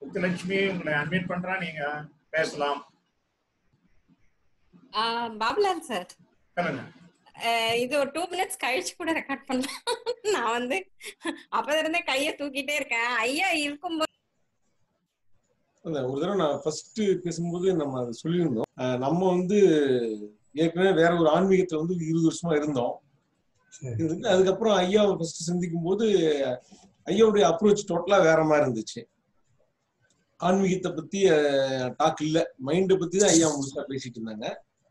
முத்துலட்சுமி உங்களை அட்மிட் பண்றா நீங்க பேசலாம் ஆ, பாபுலால் சார் சொல்லுங்க அஹ் இது ஒரு டூ மினிட்ஸ் கழிச்சு கூட ரெக்கார்ட் பண்ணலாம் நான் வந்து அப்பதான் இருந்தே கையை தூக்கிட்டே இருக்கேன் ஐயா இருக்கும்போது அந்த ஒரு தடவை நான் ஃபர்ஸ்ட் பேசும்போது நம்ம அதை சொல்லியிருந்தோம் அஹ் நம்ம வந்து ஏற்கனவே வேற ஒரு ஆன்மீகத்துல வந்து இருபது வருஷமா இருந்தோம் இருந்து அதுக்கப்புறம் ஐயாவை ஃபர்ஸ்ட் சந்திக்கும் போது ஐயாவுடைய அப்ரோச் டோட்டலா வேற மாதிரி இருந்துச்சு ஆன்மீகத்தை பத்தி டாக் இல்ல மைண்டை பத்தி தான் ஐயா முழுசா பேசிட்டு இருந்தாங்க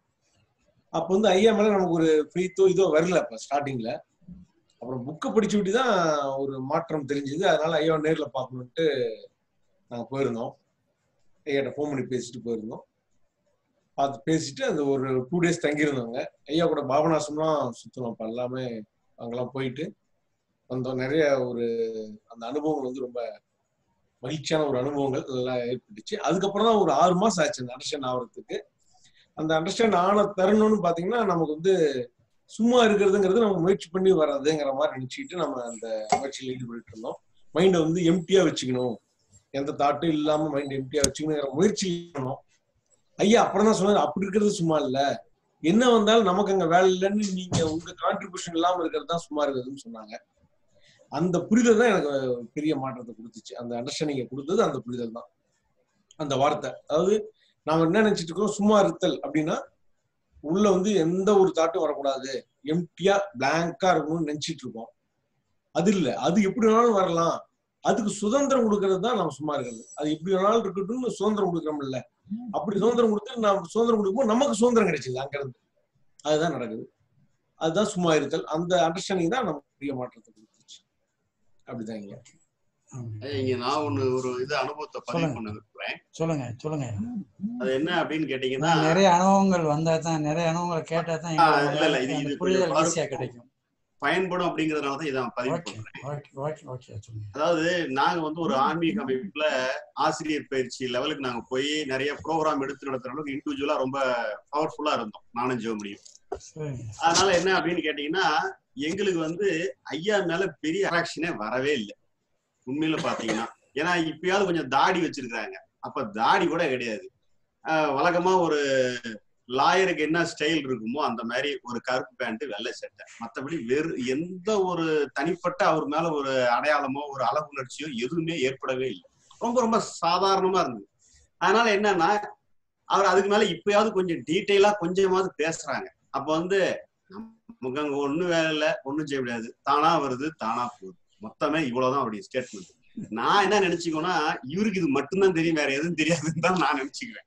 அப்ப வந்து ஐயா மேல நமக்கு ஒரு ஃப்ரீத்தோ இதோ வரல அப்ப ஸ்டார்டிங்ல அப்புறம் புக்கை படிச்சு விட்டு தான் ஒரு மாற்றம் தெரிஞ்சது அதனால ஐயாவை நேர்ல பார்க்கணுன்ட்டு நாங்க போயிருந்தோம் ஐயாட்ட ஃபோன் பண்ணி பேசிட்டு போயிருந்தோம் பார்த்து பேசிட்டு அந்த ஒரு டூ டேஸ் தங்கியிருந்தாங்க ஐயா கூட பாபநாசம்லாம் சுத்தணும் அப்ப எல்லாமே அங்கெல்லாம் போயிட்டு வந்தோம் நிறைய ஒரு அந்த அனுபவங்கள் வந்து ரொம்ப மகிழ்ச்சியான ஒரு அனுபவங்கள் எல்லாம் ஏற்பட்டுச்சு அதுக்கப்புறம் தான் ஒரு ஆறு மாசம் ஆச்சு அந்த அண்டர்ஸ்டாண்ட் ஆகிறதுக்கு அந்த அண்டர்ஸ்டாண்ட் ஆன தருணம்னு பாத்தீங்கன்னா நமக்கு வந்து சும்மா இருக்கிறதுங்கிறது நம்ம முயற்சி பண்ணி வர்றதுங்கிற மாதிரி நினைச்சுக்கிட்டு நம்ம அந்த முயற்சியில் ஈடுபட்டு இருந்தோம் மைண்டை வந்து எம்டியா வச்சுக்கணும் எந்த தாட்டும் இல்லாம மைண்ட் எம்டியா வச்சுக்கணுங்கிற முயற்சி பண்ணோம் ஐயா அப்புறம் தான் சொன்னாரு அப்படி இருக்கிறது சும்மா இல்ல என்ன வந்தாலும் நமக்கு அங்க வேலை இல்லைன்னு நீங்க உங்க கான்ட்ரிபியூஷன் இல்லாம இருக்கிறது தான் சும்மா இருக்கிறதுன்னு சொன்னாங்க அந்த புரிதல் தான் எனக்கு பெரிய மாற்றத்தை கொடுத்துச்சு அந்த அண்டர்ஸ்டாண்டிங்கை கொடுத்தது அந்த புரிதல் தான் அந்த வார்த்தை அதாவது நாம என்ன நினைச்சிட்டு இருக்கோம் சும்மா இருத்தல் அப்படின்னா உள்ள வந்து எந்த ஒரு தாட்டும் வரக்கூடாது எம்டியா பிளாங்கா இருக்கணும்னு நினைச்சிட்டு இருக்கோம் அது இல்ல அது எப்படி வேணாலும் வரலாம் அதுக்கு சுதந்திரம் கொடுக்கறது தான் நம்ம சும்மா இருக்கிறது அது எப்படி வேணாலும் இருக்கட்டும்னு சுதந்திரம் கொடுக்குறோம் இல்ல அப்படி சுதந்திரம் கொடுத்து நம்ம சுதந்திரம் கொடுக்கும்போது நமக்கு சுதந்திரம் கிடைச்சது அங்க இருந்து அதுதான் நடக்குது அதுதான் சும்மா இருத்தல் அந்த அண்டர்ஸ்டாண்டிங் தான் நமக்கு பெரிய மாற்றத்தை கொடுத்துச்சு அப்படிதான் இங்க இங்க நான் ஒண்ணு ஒரு இது அனுபவத்தை பதிவு சொல்லுங்க. பண்ண விரும்புறேன் சொல்லுங்க சொல்லுங்க அது என்ன அப்படின்னு கேட்டீங்கன்னா நான் நிறைய அனுபவங்கள் வந்தா தான் நிறைய அனுபவங்களை கேட்டா தான் ஆ, எங்களுக்கு இல்ல, இல்ல, இது- அந்த இது புரிதல் கொஞ்சம் ஈஸியா கிடைக்கும் பயன்படும் அப்படிங்கறதுனால தான் இதை நான் பதிவு ஓகே பண்றேன் ஓகே ஓகே ஓகே சொல்லுங்க அதாவது நாங்க வந்து ஒரு ஆன்மீக அமைப்புல ஆசிரியர் பயிற்சி லெவலுக்கு நாங்க போய் நிறைய ப்ரோக்ராம் எடுத்து நடத்துற அளவுக்கு இண்டிவிஜுவலா ரொம்ப பவர்ஃபுல்லா இருந்தோம் நானும் ஜெவமணியும் சரிங்க அதனால என்ன அப்படின்னு கேட்டீங்கன்னா எங்களுக்கு வந்து ஐயா மேல பெரிய அட்ராக்ஷனே வரவே இல்லை உண்மையில பாத்தீங்கன்னா ஏன்னா இப்பயாவது கொஞ்சம் தாடி வச்சிருக்காங்க அப்ப தாடி கூட கிடையாது ஆஹ் வழக்கமா ஒரு லாயருக்கு என்ன ஸ்டைல் இருக்குமோ அந்த மாதிரி ஒரு கருப்பு பேண்ட் வெள்ளை சட்டை மத்தபடி வெறு எந்த ஒரு தனிப்பட்ட அவர் மேல ஒரு அடையாளமோ ஒரு அழகுணர்ச்சியோ எதுவுமே ஏற்படவே இல்லை ரொம்ப ரொம்ப சாதாரணமா இருந்தது அதனால என்னன்னா அவர் அதுக்கு மேல இப்பயாவது கொஞ்சம் டீட்டெயிலா கொஞ்சமாவது பேசுறாங்க அப்ப வந்து நமக்கு அங்க ஒண்ணும் வேலை இல்லை ஒண்ணும் செய்ய முடியாது தானா வருது தானா போகுது மொத்தமே இவ்வளவுதான் அவருடைய ஸ்டேட்மெண்ட் நான் என்ன நினைச்சுக்கோன்னா இவருக்கு இது மட்டும்தான் தெரியும் வேற எதுவும் தெரியாதுன்னு தான் நான் நினைச்சுக்குவேன்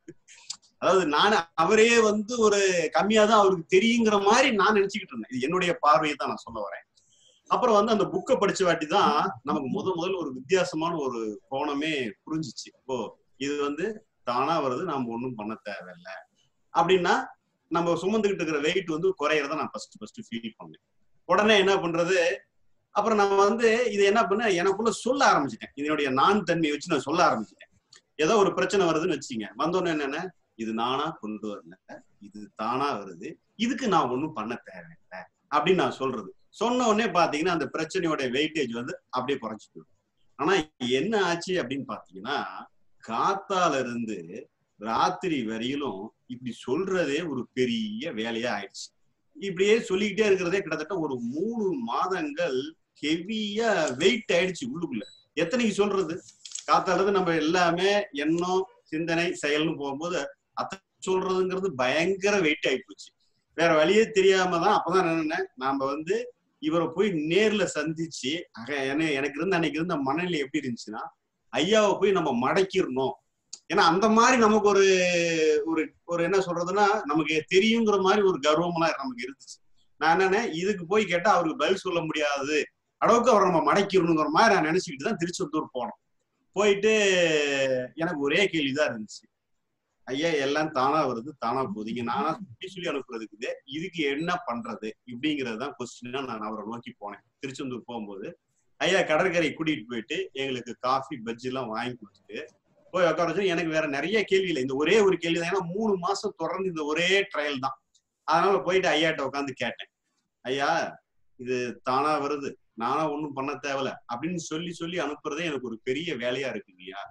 அதாவது நான் அவரே வந்து ஒரு கம்மியா தான் அவருக்கு தெரியுங்கிற மாதிரி நான் நினைச்சுக்கிட்டு இருந்தேன் இது என்னுடைய பார்வையை தான் நான் சொல்ல வரேன் அப்புறம் வந்து அந்த புக்கை படிச்ச வாட்டி தான் நமக்கு முத முதல்ல ஒரு வித்தியாசமான ஒரு கோணமே புரிஞ்சிச்சு ஓ இது வந்து தானா வருது நாம ஒண்ணும் பண்ண தேவையில்ல அப்படின்னா நம்ம சுமந்துகிட்டு இருக்கிற வெயிட் வந்து குறையறத நான் ஃபர்ஸ்ட் ஃபர்ஸ்ட் ஃபீல் பண்ணேன் உடனே என்ன பண்றது அப்புறம் நான் வந்து இது என்ன பண்ண எனக்குள்ள சொல்ல ஆரம்பிச்சிட்டேன் இதனுடைய நான் தன்மையை வச்சு நான் சொல்ல ஆரம்பிச்சிட்டேன் ஏதோ ஒரு பிரச்சனை வருதுன்னு வச்சுங்க வந்தோடனே என்னென்ன இது நானா கொண்டு வரல இது தானா வருது இதுக்கு நான் ஒண்ணும் பண்ண தேவையில்லை அப்படின்னு நான் சொல்றது சொன்ன உடனே பாத்தீங்கன்னா அந்த பிரச்சனையோட வெயிட்டேஜ் வந்து அப்படியே குறைஞ்சு போயிடும் ஆனா என்ன ஆச்சு அப்படின்னு பாத்தீங்கன்னா காத்தால இருந்து ராத்திரி வரையிலும் இப்படி சொல்றதே ஒரு பெரிய வேலையா ஆயிடுச்சு இப்படியே சொல்லிக்கிட்டே இருக்கிறதே கிட்டத்தட்ட ஒரு மூணு மாதங்கள் ஹெவியா வெயிட் ஆயிடுச்சு உள்ளுக்குள்ள எத்தனைக்கு சொல்றது காத்தால இருந்து நம்ம எல்லாமே எண்ணம் சிந்தனை செயல்னு போகும்போது அத்தனை சொல்றதுங்கிறது பயங்கர வெயிட் ஆகி போச்சு வேற வழியே தெரியாம தான் அப்பதான் என்னன்னேன் நாம வந்து இவரை போய் நேர்ல சந்திச்சு அக என்ன எனக்கு இருந்த அன்னைக்கு இருந்த மனநிலை எப்படி இருந்துச்சுன்னா ஐயாவை போய் நம்ம மடக்கிடணும் ஏன்னா அந்த மாதிரி நமக்கு ஒரு ஒரு ஒரு என்ன சொல்றதுன்னா நமக்கு தெரியுங்கிற மாதிரி ஒரு கர்வம்லாம் நமக்கு இருந்துச்சு நான் என்னன்னே இதுக்கு போய் கேட்டா அவருக்கு பதில் சொல்ல முடியாது அளவுக்கு அவரை நம்ம மடக்கிடணுங்கிற மாதிரி நான் நினைச்சுக்கிட்டு தான் திருச்செந்தூர் போனோம் போயிட்டு எனக்கு ஒரே கேள்விதான் இருந்துச்சு ஐயா எல்லாம் தானா வருது தானா போகுது இங்க நானா சொல்லி சொல்லி அனுப்புறதுக்கு இதுக்கு என்ன பண்றது இப்படிங்கிறது தான் கொஸ்டினா நான் அவரை நோக்கி போனேன் திருச்செந்தூர் போகும்போது ஐயா கடற்கரை கூட்டிட்டு போயிட்டு எங்களுக்கு காஃபி பஜ்ஜி எல்லாம் வாங்கி கொடுத்துட்டு போய் உட்கார வச்சு எனக்கு வேற நிறைய கேள்வி இல்லை இந்த ஒரே ஒரு கேள்வி தான் ஏன்னா மூணு மாசம் தொடர்ந்து இந்த ஒரே ட்ரையல் தான் அதனால போயிட்டு ஐயாட்ட உட்காந்து கேட்டேன் ஐயா இது தானா வருது நானா ஒண்ணும் பண்ண தேவையில்ல அப்படின்னு சொல்லி சொல்லி அனுப்புறதே எனக்கு ஒரு பெரிய வேலையா இருக்குங்கய்யா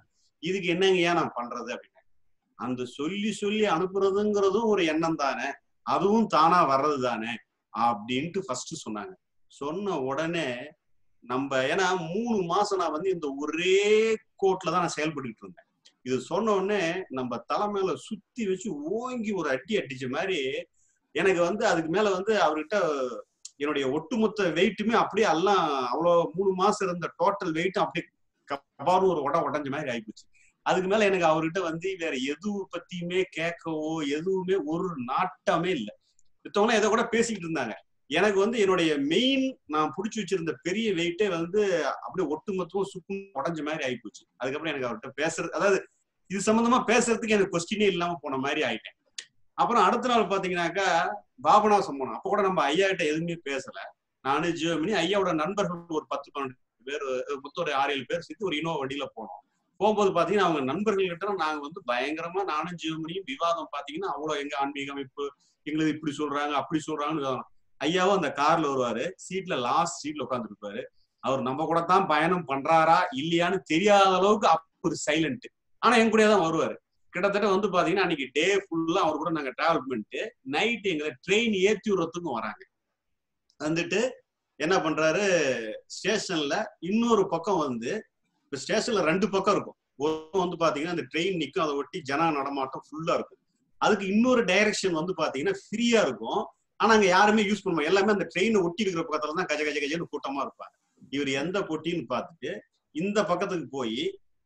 இதுக்கு என்னங்க ஏன் நான் பண்றது அப்படின்னு அந்த சொல்லி சொல்லி அனுப்புறதுங்கிறதும் ஒரு எண்ணம் தானே அதுவும் தானா வர்றது தானே அப்படின்ட்டு ஃபர்ஸ்ட் சொன்னாங்க சொன்ன உடனே நம்ம ஏன்னா மூணு மாசம் நான் வந்து இந்த ஒரே கோட்ல தான் நான் செயல்பட்டுக்கிட்டு இருந்தேன் இது சொன்ன உடனே நம்ம தலைமையில சுத்தி வச்சு ஓங்கி ஒரு அடி அடிச்ச மாதிரி எனக்கு வந்து அதுக்கு மேல வந்து அவர்கிட்ட என்னுடைய ஒட்டுமொத்த வெயிட்டுமே அப்படியே எல்லாம் அவ்வளோ மூணு மாசம் இருந்த டோட்டல் வெயிட்டும் அப்படியே கபாரும் ஒரு உட உடஞ்ச மாதிரி ஆயிப்போச்சு அதுக்கு மேல எனக்கு அவர்கிட்ட வந்து வேற எது பத்தியுமே கேட்கவோ எதுவுமே ஒரு நாட்டமே இல்லை மித்தவங்க ஏதோ கூட பேசிக்கிட்டு இருந்தாங்க எனக்கு வந்து என்னுடைய மெயின் நான் புடிச்சு வச்சிருந்த பெரிய வெயிட்டே வந்து அப்படியே ஒட்டுமொத்தமும் சுக்கும் உடஞ்ச மாதிரி ஆயிப்போச்சு அதுக்கப்புறம் எனக்கு அவர்கிட்ட பேசுறது அதாவது இது சம்பந்தமா பேசுறதுக்கு எனக்கு கொஸ்டினே இல்லாம போன மாதிரி ஆயிட்டேன் அப்புறம் அடுத்த நாள் பாத்தீங்கன்னாக்கா பாபநாசம் போனோம் அப்ப கூட நம்ம ஐயா கிட்ட எதுவுமே பேசல நானு ஜியோமினி ஐயாவோட நண்பர்கள் ஒரு பத்து பன்னெண்டு பேர் மொத்தம் ஒரு ஆறு ஏழு பேர் சேர்த்து ஒரு இனோவா வண்டியில போனோம் போகும்போது பாத்தீங்கன்னா அவங்க நண்பர்கள் கிட்ட நாங்க வந்து பயங்கரமா நானும் ஜியோமினியும் விவாதம் பாத்தீங்கன்னா அவ்வளவு எங்க ஆன்மீக அமைப்பு எங்களுக்கு இப்படி சொல்றாங்க அப்படி சொல்றாங்கன்னு விவாதம். ஐயாவும் அந்த கார்ல வருவாரு சீட்ல லாஸ்ட் சீட்ல உட்காந்துருப்பாரு அவர் நம்ம கூட தான் பயணம் பண்றாரா இல்லையான்னு தெரியாத அளவுக்கு ஒரு சைலண்ட் ஆனா என் கூடயே தான் வருவாரு கிட்டத்தட்ட வந்து பாத்தீங்கன்னா அன்னைக்கு டே ஃபுல்லா அவர் கூட நாங்க டிராவல் பண்ணிட்டு நைட் எங்களை ட்ரெயின் ஏத்தி விடுறதுக்கும் வராங்க வந்துட்டு என்ன பண்றாரு ஸ்டேஷன்ல இன்னொரு பக்கம் வந்து இப்ப ஸ்டேஷன்ல ரெண்டு பக்கம் இருக்கும் ஒரு பக்கம் வந்து பாத்தீங்கன்னா அந்த ட்ரெயின் நிக்கும் அதை ஒட்டி ஜன நடமாட்டம் ஃபுல்லா இருக்கும் அதுக்கு இன்னொரு டைரக்ஷன் வந்து பாத்தீங்கன்னா ஃப்ரீயா இருக்கும் ஆனா அங்க யாருமே யூஸ் பண்ண மாட்டாங்க. எல்லாமே அந்த ட்ரெயினை ஒட்டி இருக்கிற பக்கத்துல தான் கஜ கஜ கஜன்னு கூட்டமா இருப்பாங்க இவர் எந்த பொட்டின்னு பார்த்துட்டு இந்த பக்கத்துக்கு போய்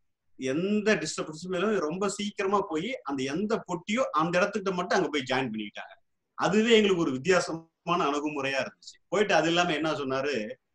எந்த டிஸ்டர்பன்ஸும் ரொம்ப சீக்கிரமா போய் அந்த எந்த பொட்டியோ அந்த இடத்துக்கிட்ட மட்டும் அங்க போய் ஜாயின் பண்ணிக்கிட்டாங்க அதுவே எங்களுக்கு ஒரு வித்தியாசமான அணுகுமுறையா இருந்துச்சு போயிட்டு அது இல்லாம என்ன சொன்னாரு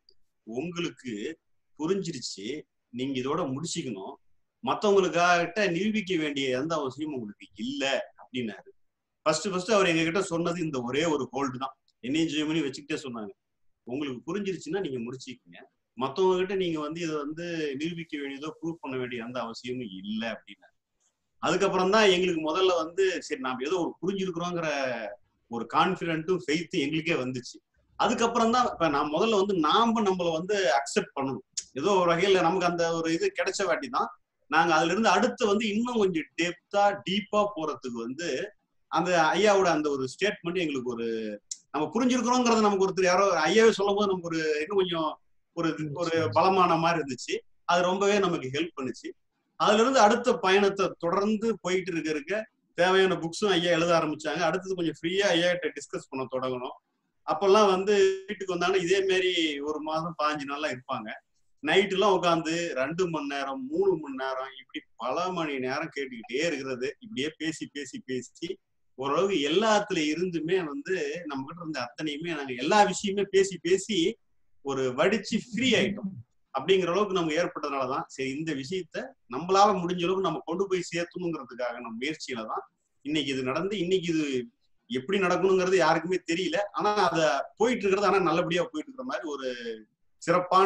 உங்களுக்கு புரிஞ்சிருச்சு நீங்க இதோட முடிச்சுக்கணும் மத்தவங்களுக்காகிட்ட நிரூபிக்க வேண்டிய எந்த அவசியமும் உங்களுக்கு இல்ல அப்படின்னாரு ஃபர்ஸ்ட் ஃபர்ஸ்ட் அவர் எங்க கிட்ட சொன்னது இந்த ஒரே ஒரு ஹோல்டு தான் என்னையும் ஜெயமணி வச்சுக்கிட்டே சொன்னாங்க உங்களுக்கு புரிஞ்சிருச்சுன்னா நீங்க முடிச்சுக்கங்க மத்தவங்க கிட்ட நீங்க வந்து இதை வந்து நிரூபிக்க வேண்டியதோ ப்ரூவ் பண்ண வேண்டிய எந்த அவசியமும் இல்லை அப்படின்னாரு அதுக்கப்புறம் தான் எங்களுக்கு முதல்ல வந்து சரி நாம ஏதோ ஒரு புரிஞ்சிருக்கிறோங்கிற ஒரு கான்பிடென்ட்டும் ஃபெய்த்தும் எங்களுக்கே வந்துச்சு அதுக்கப்புறம் தான் இப்ப நான் முதல்ல வந்து நாம நம்மள வந்து அக்செப்ட் பண்ணணும் ஏதோ ஒரு வகையில நமக்கு அந்த ஒரு இது கிடைச்ச வாட்டி தான் நாங்க அதுல இருந்து அடுத்து வந்து இன்னும் கொஞ்சம் டெப்தா டீப்பா போறதுக்கு வந்து அந்த ஐயாவோட அந்த ஒரு ஸ்டேட்மெண்ட் எங்களுக்கு ஒரு நம்ம புரிஞ்சிருக்கிறோங்கிறத நமக்கு ஒருத்தர் யாரோ ஐயாவே சொல்லும் போது நமக்கு ஒரு இன்னும் கொஞ்சம் ஒரு ஒரு பலமான மாதிரி இருந்துச்சு அது ரொம்பவே நமக்கு ஹெல்ப் பண்ணுச்சு அதுல இருந்து அடுத்த பயணத்தை தொடர்ந்து போயிட்டு இருக்க இருக்க தேவையான புக்ஸும் ஐயா எழுத ஆரம்பிச்சாங்க அடுத்தது கொஞ்சம் ஃப்ரீயா ஐயா கிட்ட டிஸ்கஸ் பண்ண தொடங்கணும் அப்பெல்லாம் வந்து வீட்டுக்கு வந்தாங்கன்னா இதே மாதிரி ஒரு மாதம் பாஞ்சு நாளா இருப்பாங்க நைட்டு எல்லாம் உட்காந்து ரெண்டு மணி நேரம் மூணு மணி நேரம் இப்படி பல மணி நேரம் கேட்டுக்கிட்டே இருக்கிறது இப்படியே பேசி பேசி பேசி ஓரளவுக்கு எல்லாத்துல இருந்துமே வந்து நம்ம கிட்ட இருந்த அத்தனையுமே நாங்க எல்லா விஷயமே பேசி பேசி ஒரு வடிச்சு ஃப்ரீ ஆயிட்டோம் அப்படிங்கிற அளவுக்கு நமக்கு ஏற்பட்டதுனாலதான் சரி இந்த விஷயத்த நம்மளால முடிஞ்ச அளவுக்கு நம்ம கொண்டு போய் சேர்த்தணுங்கிறதுக்காக நம்ம முயற்சியில தான் இன்னைக்கு இது நடந்து இன்னைக்கு இது எப்படி நடக்கணுங்கிறது யாருக்குமே தெரியல ஆனா அத போயிட்டு இருக்கிறது ஆனா நல்லபடியா போயிட்டு இருக்கிற மாதிரி ஒரு சிறப்பான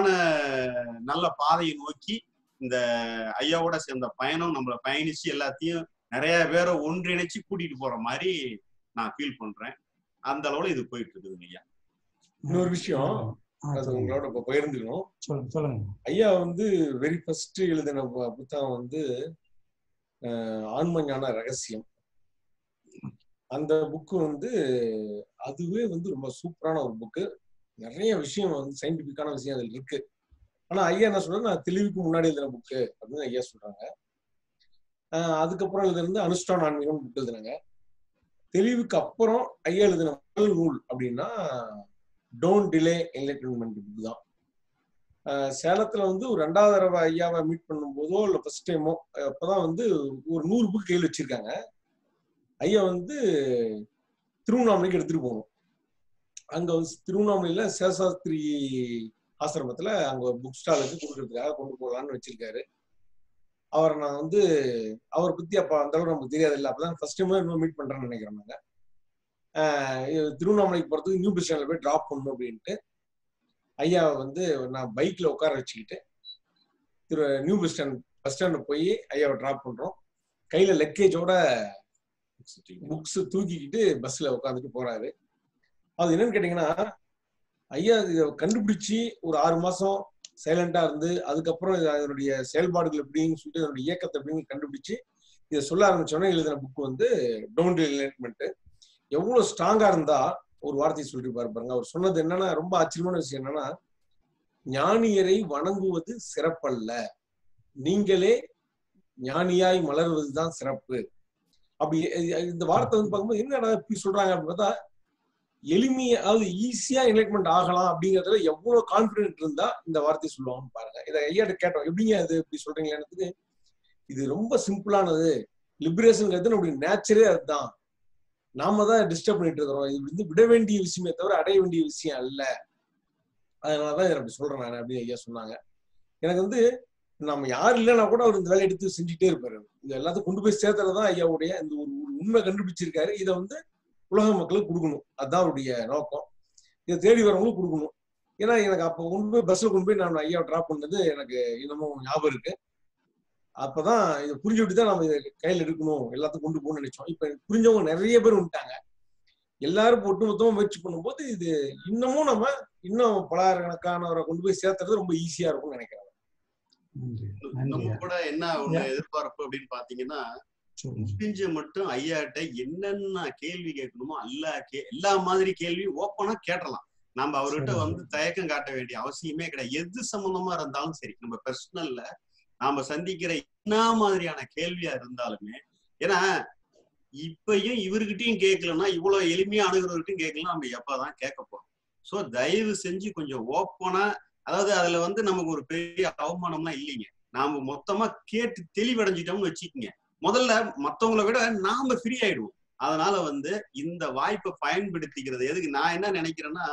நல்ல பாதையை நோக்கி இந்த ஐயாவோட சேர்ந்த பயணம் நம்மளை பயணிச்சு எல்லாத்தையும் நிறைய பேரை ஒன்றிணைச்சு கூட்டிட்டு போற மாதிரி நான் ஃபீல் பண்றேன் அந்த அளவுல இது போயிட்டு இருக்குதுங்க ஐயா இன்னொரு விஷயம் ஆ, அது சொல்லுங்க. உங்களோட இப்ப பகிர்ந்துக்கணும் சொல்லுங்க சொல்லுங்க ஐயா வந்து வெரி ஃபர்ஸ்ட் எழுதின பு- புத்தகம் வந்து அஹ், ஆன்மஞான ரகசியம் அந்த புக்கு வந்து அதுவே வந்து ரொம்ப சூப்பரான ஒரு புக்கு நிறைய விஷயம் வந்து சயின்டிபிக்கான விஷயம் அதுல இருக்கு ஆனா ஐயா என்ன சொல்றாரு நான் தெளிவுக்கு முன்னாடி எழுதின புக்கு அப்படின்னு ஐயா சொல்றாங்க அஹ், அதுக்கப்புறம் எழுதுனது அனுஷ்டான ஆன்மீகம் புக் எழுதுனாங்க தெளிவுக்கு அப்புறம் ஐயா எழுதின முதல் நூல் அப்படின்னா டோன்ட் டிலே என்லைட்டன்மெண்ட் புக் தான் அஹ் சேலத்துல வந்து ஒரு ரெண்டாவது தடவை ஐயாவை மீட் பண்ணும்போதோ இல்லை ஃபர்ஸ்ட் டைமோ அப்பதான் வந்து ஒரு நூறு புக் கையில் வச்சிருக்காங்க ஐயா வந்து திருவண்ணாமலைக்கு எடுத்துட்டு போகணும் அங்க வந்து திருவண்ணாமலையில சேஷாஸ்திரி ஆசிரமத்துல அங்க புக் ஸ்டாலுக்கு கொடுக்கறதுக்காக கொண்டு போகலான்னு வச்சிருக்காரு அவரை நான் வந்து அவரை பத்தி அப்ப அந்த அளவுக்கு நமக்கு தெரியாது இல்லை அப்பதான் ஃபர்ஸ்ட் டைம் இன்னும் மீட் பண்றேன்னு நினைக்கிறேன் நாங்க அஹ் இது திருவண்ணாமலைக்கு போறதுக்கு நியூ பஸ் ஸ்டாண்ட்ல போய் டிராப் பண்ணணும் அப்படின்ட்டு ஐயாவை வந்து நான் பைக்ல உட்கார வச்சுக்கிட்டு திரு new bus stand bus stand போய் ஐயாவை டிராப் பண்றோம் கையில லக்கேஜோட புக்ஸ் தூக்கிக்கிட்டு பஸ்ல உட்காந்துட்டு போறாரு அது என்னன்னு கேட்டீங்கன்னா ஐயா இதை கண்டுபிடிச்சு ஒரு ஆறு மாசம் சைலண்டா இருந்து அதுக்கப்புறம் இது அதனுடைய செயல்பாடுகள் எப்படின்னு சொல்லிட்டு அதனுடைய இயக்கத்தை எப்படின்னு கண்டுபிடிச்சு இதை சொல்ல ஆரம்பிச்சோன்னே எழுதின புக் வந்து டோன்ட் என்லைட்மெண்ட் எவ்வளவு ஸ்ட்ராங்கா இருந்தா ஒரு வார்த்தையை சொல்லிருப்பாரு பாருங்க அவர் சொன்னது என்னன்னா ரொம்ப ஆச்சரியமான விஷயம் என்னன்னா ஞானியரை வணங்குவது சிறப்பல்ல நீங்களே ஞானியாய் மலர்வதுதான் சிறப்பு அப்படி இ- இந்த வார்த்தை வந்து பார்க்கும்போது என்னடா இப்படி சொல்றாங்க அப்படின்னு பார்த்தா எளிமையா அதாவது ஈஸியா என்லைட்மெண்ட் ஆகலாம் அப்படிங்கறதுல எவ்வளவு கான்பிடென்ட் இருந்தா இந்த வார்த்தையை சொல்லுவாங்கன்னு பாருங்க இதை ஐயாட்ட கேட்டோம் எப்படிங்க இது இப்படி சொல்றீங்களேன்னு இது ரொம்ப சிம்பிளானது லிபரேஷன்ங்கிறது நம்முடைய நேச்சரே அதுதான் நாம தான் டிஸ்டர்ப் பண்ணிட்டு இருக்கிறோம் இது வந்து விட வேண்டிய விஷயமே தவிர அடைய வேண்டிய விஷயம் அல்ல அதனாலதான் இதை அப்படி சொல்றேன் நான் அப்படின்னு ஐயா சொன்னாங்க எனக்கு வந்து நம்ம யார் இல்லைன்னா கூட அவர் இந்த வேலையை எடுத்து செஞ்சுட்டே இருப்பாரு இது எல்லாத்தையும் கொண்டு போய் சேர்த்துறதுதான் ஐயாவுடைய இந்த ஒரு ஒரு உண்மை கண்டுபிடிச்சிருக்காரு இதை வந்து உலக மக்களுக்கு கொடுக்கணும் அதுதான் அவருடைய நோக்கம் இதை தேடி வரவங்களுக்கு கொடுக்கணும் ஏன்னா எனக்கு அப்போ கொண்டு போய் பஸ்ல கொண்டு போய் நான் ஐயாவை டிராப் பண்ணது எனக்கு இன்னமும் ஞாபகம் இருக்கு அப்பதான் இதை புரிஞ்சுட்டு தான் நம்ம இதை கையில் எடுக்கணும் எல்லாத்தையும் கொண்டு போகணும்னு நினைச்சோம் இப்ப புரிஞ்சவங்க நிறைய பேர் வந்துட்டாங்க எல்லாரும் ஒட்டு மொத்தமா முயற்சி பண்ணும்போது இது இன்னமும் நம்ம இன்னும் பலாயிரக்கணக்கானவரை கொண்டு போய் சேர்த்துறது ரொம்ப ஈஸியா இருக்கும்னு நினைக்கிறேன் நன்றி நம்ம நன்றியா கூட என்ன ஒண்ணு எதிர்பார்ப்பு அப்படின்னு பாத்தீங்கன்னா சொல்லுங்க முடிஞ்ச மட்டும் ஐயாட்ட என்னென்ன கேள்வி கேட்கணுமோ எல்லா கே எல்லா மாதிரி கேள்வி ஓப்பனா கேட்டலாம் நம்ம அவர்கிட்ட சரி. வந்து தயக்கம் காட்ட வேண்டிய அவசியமே கிடையாது எது சம்பந்தமா இருந்தாலும் சரி நம்ம பர்சனல்ல நாம சந்திக்கிற என்ன மாதிரியான கேள்வியா இருந்தாலுமே ஏன்னா இப்பயும் இவர்கிட்டயும் கேட்கலன்னா இவ்வளவு எளிமையா அணுகிறவர்கிட்டயும் கேட்கலாம் நம்ம எப்பதான் கேட்க போறோம் சோ தயவு செஞ்சு கொஞ்சம் ஓப்பனா அதாவது அதுல வந்து நமக்கு ஒரு பெரிய அவமானம்லாம் இல்லைங்க நாம மொத்தமா கேட்டு தெளிவடைஞ்சிட்டோம்னு வச்சுக்கோங்க முதல்ல மத்தவங்கள விட நாம ஃப்ரீ ஆயிடுவோம் அதனால வந்து இந்த வாய்ப்பை பயன்படுத்திக்கிறது எதுக்கு நான் என்ன நினைக்கிறேன்னா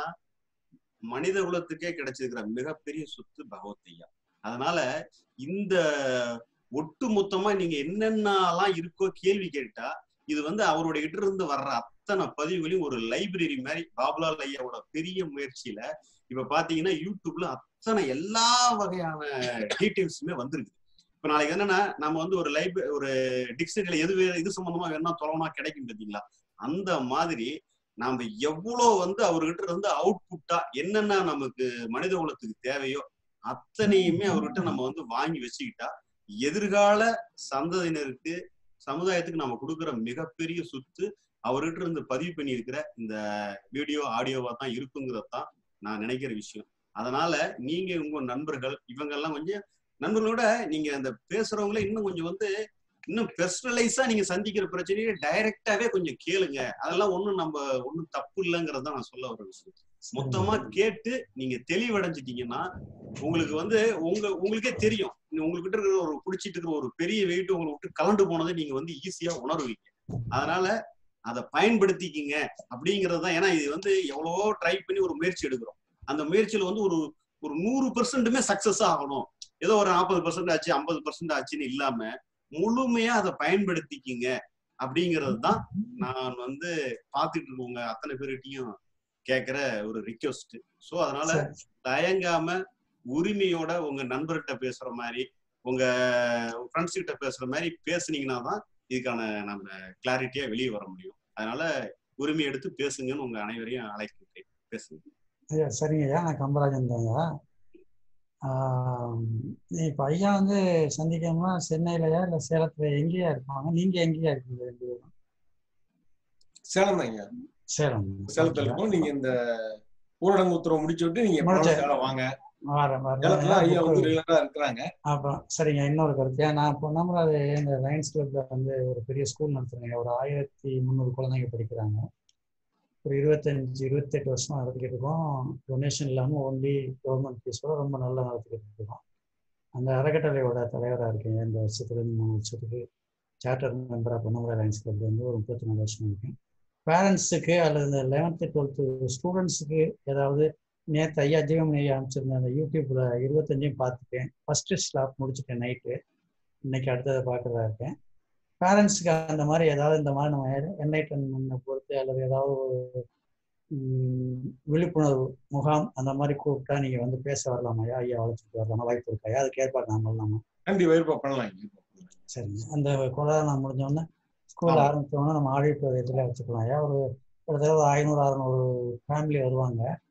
மனித குலத்துக்கே கிடைச்சிருக்கிற மிகப்பெரிய சொத்து பகவத்தையா அதனால இந்த ஒட்டு மொத்தமா நீங்க என்னென்னலாம் இருக்கோ கேள்வி கேட்டா இது வந்து அவரோட கிட்ட இருந்து வர்ற அத்தனை பதிவுகளையும் ஒரு லைப்ரரி மாதிரி பாபுலால் ஐயாவோட பெரிய முயற்சியில இப்ப பாத்தீங்கன்னா யூடியூப்ல அத்தனை எல்லா வகையான டீட்டெயில்ஸுமே வந்திருக்கு இப்ப நாளைக்கு என்னன்னா நம்ம வந்து ஒரு லைப் ஒரு டிக்ஷனரியில எது வே- இது சம்பந்தமா வேணா தொலைனா கிடைக்கும் பாத்தீங்களா அந்த மாதிரி நாம எவ்வளவு வந்து அவர்கிட்ட இருந்து அவுட்புட்டா என்னென்ன நமக்கு மனித குலத்துக்கு தேவையோ அத்தனையுமே அவர்கிட்ட நம்ம வந்து வாங்கி வச்சுக்கிட்டா எதிர்கால சந்ததியினருக்கு சமுதாயத்துக்கு நம்ம கொடுக்குற மிகப்பெரிய சொத்து அவர்கிட்ட இருந்து பதிவு பண்ணியிருக்கிற இந்த வீடியோ ஆடியோவா தான் இருக்குங்கிறது தான் நான் நினைக்கிற விஷயம் அதனால நீங்க உங்க நண்பர்கள் இவங்கெல்லாம் கொஞ்சம் நண்பர்களோட நீங்க அந்த பேசுறவங்கள இன்னும் கொஞ்சம் வந்து இன்னும் பெர்சனலைஸா நீங்க சந்திக்கிற பிரச்சனையை டைரக்டாவே கொஞ்சம் கேளுங்க அதெல்லாம் ஒண்ணும் நம்ம ஒண்ணும் தப்பு இல்லைங்கிறது தான் நான் சொல்ல வர விஷயம் மொத்தமா கேட்டு நீங்க தெளிவடைஞ்சிட்டீங்கன்னா உங்களுக்கு வந்து உங்க உங்களுக்கே தெரியும் உங்ககிட்ட இருக்கிற ஒரு குடிச்சிட்டு இருக்கிற ஒரு பெரிய வெயிட் உங்களை விட்டு கலண்டு போனதை நீங்க வந்து ஈஸியா உணர்வீங்க அதனால அதை பயன்படுத்திக்கிங்க அப்படிங்கிறது தான் ஏன்னா இது வந்து எவ்வளவோ ட்ரை பண்ணி ஒரு முயற்சி எடுக்கிறோம் அந்த முயற்சியில வந்து ஒரு ஒரு நூறு பெர்சன்ட்டுமே சக்சஸ் ஆகணும் ஏதோ ஒரு நாற்பது பர்சன்ட் ஆச்சு ஐம்பது பர்சன்ட் ஆச்சுன்னு இல்லாம முழுமையா அதை பயன்படுத்திக்கிங்க அப்படிங்கிறது தான் நான் வந்து பார்த்துட்டு இருக்கவங்க அத்தனை பேர்கிட்டயும் கேட்கிற ஒரு ரிக்வெஸ்ட் சோ அதனால சரி. தயங்காம உரிமையோட உங்க நண்பர்கிட்ட பேசுற மாதிரி உங்க ஃப்ரெண்ட்ஸ் கிட்ட பேசுற மாதிரி பேசுனீங்கன்னா தான் இதுக்கான நம்ம கிளாரிட்டியா வெளியே வர முடியும் அதனால உரிமை எடுத்து பேசுங்கன்னு உங்க அனைவரையும் அழைக்கிறேன் பேசுங்க ஐயா சரிங்க ஐயா நான் கம்பராஜன் தாங்க இப்போ ஐயா வந்து சந்திக்கணும்னா சென்னையிலயா இல்லை சேலத்துல எங்கேயா இருப்பாங்க நீங்க எங்கேயா இருக்கீங்க ரெண்டு பேரும் சேலம் தான் ஐயா சேலம் சேலத்துல இருக்கும் நீங்க இந்த ஊரடங்கு உத்தரவு முடிச்சு விட்டு நீங்க எப்ப முடிச்சு. சேலம் வாங்க வரேன் சேலத்துல ஐயா வந்து வரேன் ரெகுலரா இருக்கிறாங்க அப்புறம் சரிங்க இன்னொரு கருத்து ஏன் நான் பொன்னமராது இந்த லயன்ஸ் கிளப்ல வந்து ஒரு பெரிய ஸ்கூல் நடத்துறேங்க ஒரு ஆயிரத்தி முந்நூறு குழந்தைங்க படிக்கிறாங்க ஒரு இருபத்தஞ்சு இருபத்தெட்டு வருஷமா நடத்திக்கிட்டு இருக்கோம் டொனேஷன் இல்லாமல் ஓன்லி கவர்மெண்ட் ஃபீஸோட ரொம்ப நல்லா நடத்திக்கிட்டு இருக்கோம் அந்த அறக்கட்டளையோட தலைவராக இருக்கேன் இந்த வருஷத்துலேருந்து மூணு வருஷத்துக்கு சார்ட்டர் மெம்பராக பொன்னமராது லயன்ஸ் கிளப்ல வந்து ஒரு முப்பத்தி நாலு வருஷம் இருக்கேன் பேரண்ட்ஸுக்கு அல்லது இந்த லெவன்த்து டுவெல்த்து ஸ்டூடெண்ட்ஸுக்கு ஏதாவது நேற்று ஐயா ஜீவமணி ஐயா அனுப்பிச்சிருந்த அந்த யூடியூப்ல இருபத்தஞ்சையும் பார்த்துட்டேன் ஃபர்ஸ்ட் ஸ்லாப் முடிச்சுட்டேன் நைட்டு இன்னைக்கு அடுத்ததை பார்க்கறதா இருக்கேன் பேரண்ட்ஸுக்கு அந்த மாதிரி ஏதாவது இந்த மாதிரி நம்ம என்லைட்டன்மெண்ட்டை பொறுத்து அல்லது ஏதாவது ஒரு ம், விழிப்புணர்வு முகாம் அந்த மாதிரி கூப்பிட்டா நீங்க வந்து பேச வரலாமா ஐயா ஐயா அழைச்சிட்டு வரலாமா வாய்ப்பு இருக்கா ஐயா அதுக்கு ஏற்பாடு நான் பண்ணலாமா கண்டிப்பா ஏற்பாடு பண்ணலாம் ஐயா, ஏற்பாடு பண்ணலாம். சரிங்க அந்த கொரோனா முடிஞ்சோடனே ஸ்கூல் ஆமா. ஆரம்பிச்சோடனே நம்ம ஆழிப்பு இதில் வச்சுக்கலாம் ஐயா ஒரு கிட்டத்தட்ட ஒரு ஐநூறு அறநூறு ஃபேமிலி வருவாங்க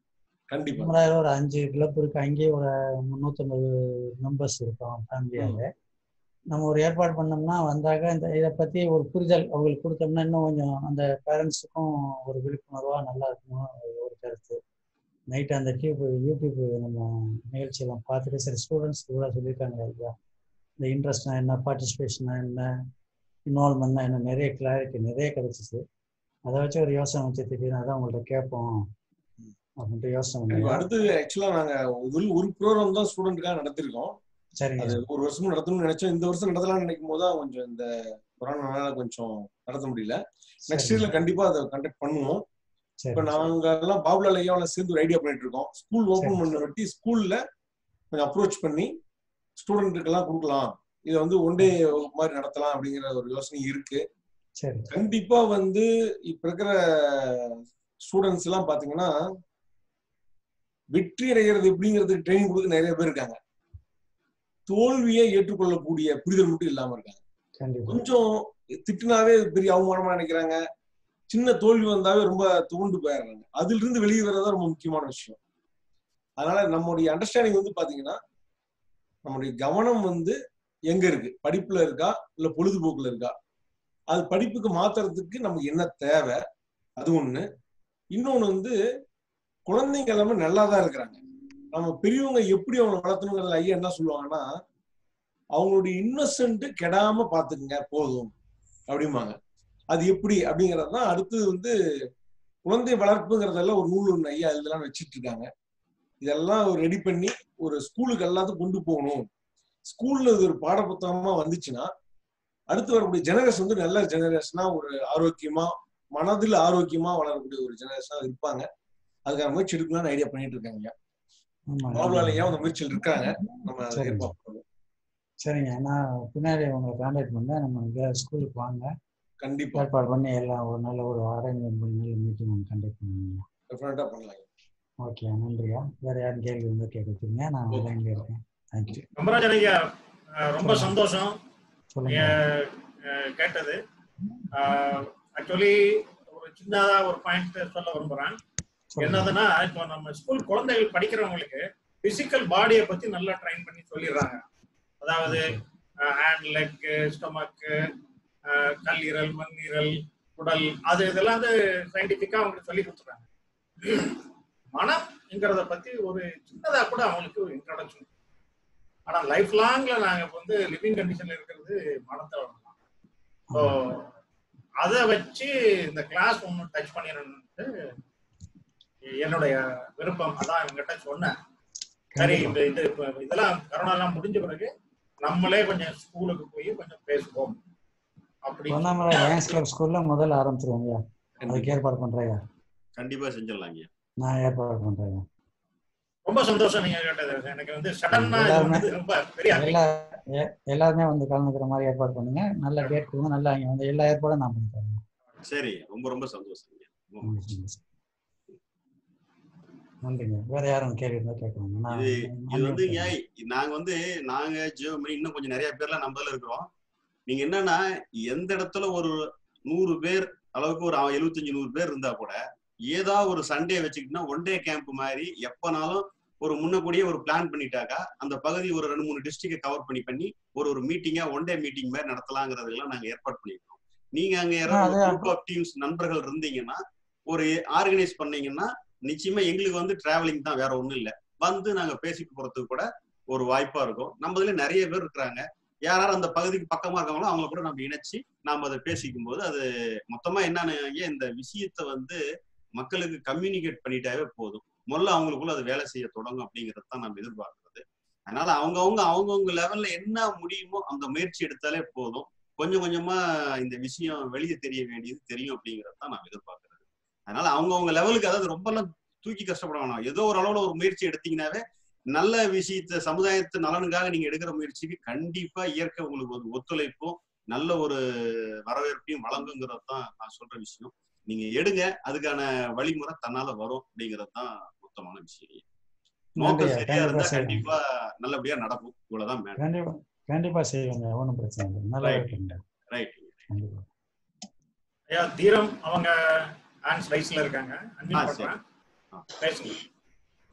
கண்டிப்பா நம்மளால ஒரு அஞ்சு கிளப் இருக்கு அங்கேயே ஒரு முந்நூற்றம்பது மெம்பர்ஸ் இருக்கோம் ஃபேமிலியாக நம்ம ஒரு ஏற்பாடு பண்ணோம்னா வந்தாக்க இந்த இதை பற்றி ஒரு புரிதல் அவங்களுக்கு கொடுத்தோம்னா இன்னும் கொஞ்சம் அந்த பேரண்ட்ஸுக்கும் ஒரு விழிப்புணர்வாக நல்லா இருக்கணும் ஒரு கருத்து நைட்டு அந்த டியூப் யூடியூப் நம்ம நிகழ்ச்சியெல்லாம் பார்த்துட்டு சரி ஸ்டூடெண்ட்ஸ் கூட சொல்லியிருக்காங்க இல்லையா இந்த இன்ட்ரெஸ்ட்னா என்ன பார்ட்டிசிபேஷனா என்ன இன்வால்மெண்ட்னா என்ன நிறைய கிளாரிட்டி நிறைய கிடைச்சிச்சு அதை வச்சு ஒரு யோசனை வச்சு திடீர்னு அதான் உங்கள்ட்ட கேட்போம் அப்படின்ட்டு யோசனை கண்டிப்பா. பண்ணி அடுத்தது ஆக்சுவலா நாங்க ஒரு ஒரு ப்ரோக்ராம் தான் ஸ்டூடெண்ட்டுக்காக நடத்திருக்கோம் சரிங்க அது ஒரு வருஷமும் நடத்தணும்னு நினைச்சோம் இந்த வருஷம் நடத்தலாம்னு நினைக்கும் போது தான் கொஞ்சம் இந்த கொரோனானால கொஞ்சம் நடத்த முடியல நெக்ஸ்ட் இயர்ல கண்டிப்பா அதை கண்டக்ட் பண்ணுவோம் சரி இப்ப நாங்க எல்லாம் பாபுலால் ஐயாவில சேர்ந்து ஒரு ஐடியா பண்ணிட்டு இருக்கோம் ஸ்கூல் ஓபன் சரி. பண்ண வெட்டி ஸ்கூல்ல கொஞ்சம் அப்ரோச் பண்ணி ஸ்டூடெண்ட்டுக்கு எல்லாம் கொடுக்கலாம் இதை வந்து ஒன் டே மாதிரி நடத்தலாம் அப்படிங்கிற ஒரு யோசனை இருக்கு சரி கண்டிப்பா வந்து இப்ப இருக்கிற ஸ்டூடெண்ட்ஸ் எல்லாம் பாத்தீங்கன்னா வெற்றி அடைகிறது எப்படிங்கிறதுக்கு ட்ரைனிங் கொடுக்க நிறைய பேர் இருக்காங்க தோல்வியை ஏற்றுக்கொள்ளக்கூடிய புரிதல் மட்டும் இல்லாம இருக்காங்க கண்டிப்பா கொஞ்சம் திட்டுனாவே பெரிய அவமானமா நினைக்கிறாங்க சின்ன தோல்வி வந்தாவே ரொம்ப துவண்டு போயிடுறாங்க அதுல இருந்து வெளியே வர்றதா ரொம்ப முக்கியமான விஷயம் அதனால நம்முடைய அண்டர்ஸ்டாண்டிங் வந்து பாத்தீங்கன்னா நம்முடைய கவனம் வந்து எங்க இருக்கு படிப்புல இருக்கா இல்ல பொழுதுபோக்குல இருக்கா அது படிப்புக்கு மாத்துறதுக்கு நமக்கு என்ன தேவை அது ஒண்ணு இன்னொன்னு வந்து குழந்தைங்க எல்லாமே நல்லா தான் இருக்கிறாங்க நம்ம பெரியவங்க எப்படி அவங்களை வளர்த்தணுங்கிறத ஐயா என்ன சொல்லுவாங்கன்னா அவங்களுடைய இன்னசென்ட் கெடாம பாத்துக்குங்க போதும் அப்படிம்பாங்க அது எப்படி அப்படிங்கறது தான் அடுத்தது வந்து குழந்தை வளர்ப்புங்கிறதெல்லாம் ஒரு நூல் ஒன்று ஐயா இதெல்லாம் வச்சிட்டு இருக்காங்க இதெல்லாம் ரெடி பண்ணி ஒரு ஸ்கூலுக்கு எல்லாத்துக்கும் கொண்டு போகணும் ஸ்கூல்ல இது ஒரு பாடப்புத்தகமா வந்துச்சுன்னா அடுத்து வரக்கூடிய ஜெனரேஷன் வந்து நல்ல ஜெனரேஷனா ஒரு ஆரோக்கியமா மனதில் ஆரோக்கியமா வளரக்கூடிய ஒரு ஜெனரேஷனா இருப்பாங்க அதுக்கான முயற்சி எடுக்கலாம்னு ஐடியா பண்ணிட்டு இருக்காங்க ஐயா ஆமா பாபுலால் ஐயா அந்த முயற்சியில் இருக்காங்க நம்ம அதை சரிங்க. எதிர்பார்க்கணும் சரிங்க நான் பின்னாடி உங்களை கான்டாக்ட் பண்ணேன் நம்ம இங்கே ஸ்கூலுக்கு வாங்க கண்டிப்பா ஏற்பாடு பண்ணி எல்லாம் ஒரு நல்ல ஒரு அரேஞ்ச்மெண்ட் பண்ணி நல்ல மீட்டிங் ஒன்று கண்டக்ட் பண்ணுவீங்க டெஃபினட்டா பண்ணலாம் ஓகே நன்றியா வேற யாரும் கேள்வி இருந்தால் கேட்குறீங்க நான் Okay. லைன்ல இருக்கேன் தேங்க்யூ கம்பராஜன் ஐயா அஹ், ரொம்ப சந்தோஷம் சொல்லுங்க அஹ், அஹ், கேட்டது ஆக்சுவலி ஒரு சின்னதா ஒரு பாயிண்ட் சொல்ல விரும்புறேன் சொல்லுங்க என்னதுன்னா இப்போ நம்ம ஸ்கூல் குழந்தைகள் படிக்கிறவங்களுக்கு பிசிக்கல் பாடியை பத்தி நல்லா ட்ரைன் பண்ணி சொல்லிடுறாங்க அதாவது ஹேண்ட் லெக் ஸ்டொமக் கல்லீரல் மண்ணீரல் குடல் அது இதெல்லாம் வந்து சயின்டிபிக்கா அவங்களுக்கு சொல்லி கொடுத்துறாங்க மனம்ங்கிறத பத்தி ஒரு சின்னதா கூட அவங்களுக்கு ஒரு இன்ட்ரடக்ஷன் ஆனா லைஃப் லாங்ல நாங்க இப்ப வந்து லிவிங் கண்டிஷன்ல இருக்கிறது மனத்தை வளர்க்கலாம் ஸோ அதை வச்சு இந்த கிளாஸ் ஒன்று டச் பண்ணிடணும்ட்டு என்னுடைய விருப்பம் அதான் இவங்ககிட்ட சொன்னேன் சரி இந்த இது இப்ப இதெல்லாம் கரோனா எல்லாம் முடிஞ்ச பிறகு நம்மளே கொஞ்சம் ஸ்கூலுக்கு போய் கொஞ்சம் பேசுவோம் அப்படி பொன்னாமலை லைன்ஸ் கிளப் ஸ்கூல்ல முதல்ல ஆரம்பிச்சிருவோங்க அதுக்கு ஏற்பாடு பண்றேங்க கண்டிப்பா செஞ்சிடலாங்க நான் ஏற்பாடு பண்றேங்க ரொம்ப சந்தோஷம் நீங்க கேட்டது எனக்கு வந்து சடனா எல்லாருமே- ரொம்ப பெரிய எல்லா எ- எல்லாருமே வந்து கலந்துக்கிற மாதிரி ஏற்பாடு பண்ணுங்க நல்ல டேட் கொடுங்க நல்லா இங்க வந்து எல்லா ஏற்பாடும் நான் பண்ணி தரேன் சரி ரொம்ப ரொம்ப சந்தோஷங்க ரொம்ப மகிழ்ச்சி. நன்றிங்க வேற யாரும் கேள்வி இருந்தா கேட்கலாம் நான் இது இது நான் வந்துங்க நாங்க வந்து நாங்க ஜியோமணி இன்னும் கொஞ்சம் நிறைய பேர்லாம் நம்மள இருக்கிறோம் நீங்க என்னன்னா எந்த இடத்துல ஒரு நூறு பேர் அளவுக்கு ஒரு எழுபத்தஞ்சு நூறு பேர் இருந்தா கூட ஏதா ஒரு சண்டே வச்சுக்கிட்டோம்னா ஒன் டே கேம்ப் மாதிரி எப்பனாலும் ஒரு முன்னக்கூடியே ஒரு பிளான் பண்ணிட்டாக்கா அந்த பகுதி ஒரு ரெண்டு மூணு டிஸ்ட்ரிக்டை கவர் பண்ணி பண்ணி ஒரு ஒரு மீட்டிங்கா ஒன் டே மீட்டிங் மாதிரி நடத்தலாங்கிறதெல்லாம் நாங்க ஏற்பாடு பண்ணியிருக்கோம் நீங்க அங்க யாராவது அது குரூப் ஆஃப் டீம்ஸ் நண்பர்கள் இருந்தீங்கன்னா ஒரு ஆர்கனைஸ் பண்ணீங்கன்னா நிச்சயமா எங்களுக்கு வந்து டிராவலிங் தான் வேற ஒண்ணும் இல்ல வந்து நாங்க பேசிட்டு போறதுக்கு கூட ஒரு வாய்ப்பா இருக்கும் நம்ம இதுல நிறைய பேர் இருக்கிறாங்க யாராரும் அந்த பகுதிக்கு பக்கமா இருக்காங்களோ அவங்கள கூட நம்ம இணைச்சு நாம அதை பேசிக்கும் போது அது மொத்தமா என்னன்னு ஐயா, இந்த விஷயத்த வந்து மக்களுக்கு கம்யூனிகேட் பண்ணிட்டாவே போதும் முதல்ல அவங்களுக்குள்ள அது வேலை செய்ய தொடங்கும் அப்படிங்கறது தான் நம்ம எதிர்பார்க்கறது அதனால அவங்கவுங்க அவங்கவுங்க லெவல்ல என்ன முடியுமோ அந்த முயற்சி எடுத்தாலே போதும் கொஞ்சம் கொஞ்சமா இந்த விஷயம் வெளியே தெரிய வேண்டியது தெரியும் அப்படிங்கறது தான் நான் எதிர்பார்க்கறது அதனால அவங்கவுங்க லெவலுக்கு அதாவது ரொம்ப எல்லாம் தூக்கி கஷ்டப்பட வேணாம் ஏதோ ஒரு அளவுல ஒரு முயற்சி எடுத்தீங்கன்னாவே நல்ல விஷயத்த சமுதாயத்து நலனுக்காக நீங்க எடுக்கிற முயற்சிக்கு கண்டிப்பா இயற்கை உங்களுக்கு ஒரு ஒத்துழைப்பும் நல்ல ஒரு வரவேற்பையும் வழங்குங்கிறது தான் நான் சொல்ற விஷயம் நீங்க எடுங்க அதுக்கான வழிமுறை தன்னால வரும் அப்படிங்கிறது தான் மொத்தமான விஷயம் நோக்கம் நன்றியா, சரியா இருந்தா கண்டிப்பா கண்டிப்பா நல்லபடியா நடக்கும் இவ்வளவுதான் மேடம் கண்டிப்பா கண்டிப்பா செய்வேங்க ஒன்றும் பிரச்சனை இல்லை நல்லா Right. இருக்குங்க ரைட் கண்டிப்பா ஐயா தீரம் அவங்க ஹேண்ட் ஸ்லைஸ்ல இருக்காங்க ஆ, அன்மியூட் சரி. பண்றேன் ஆ. பேசுங்க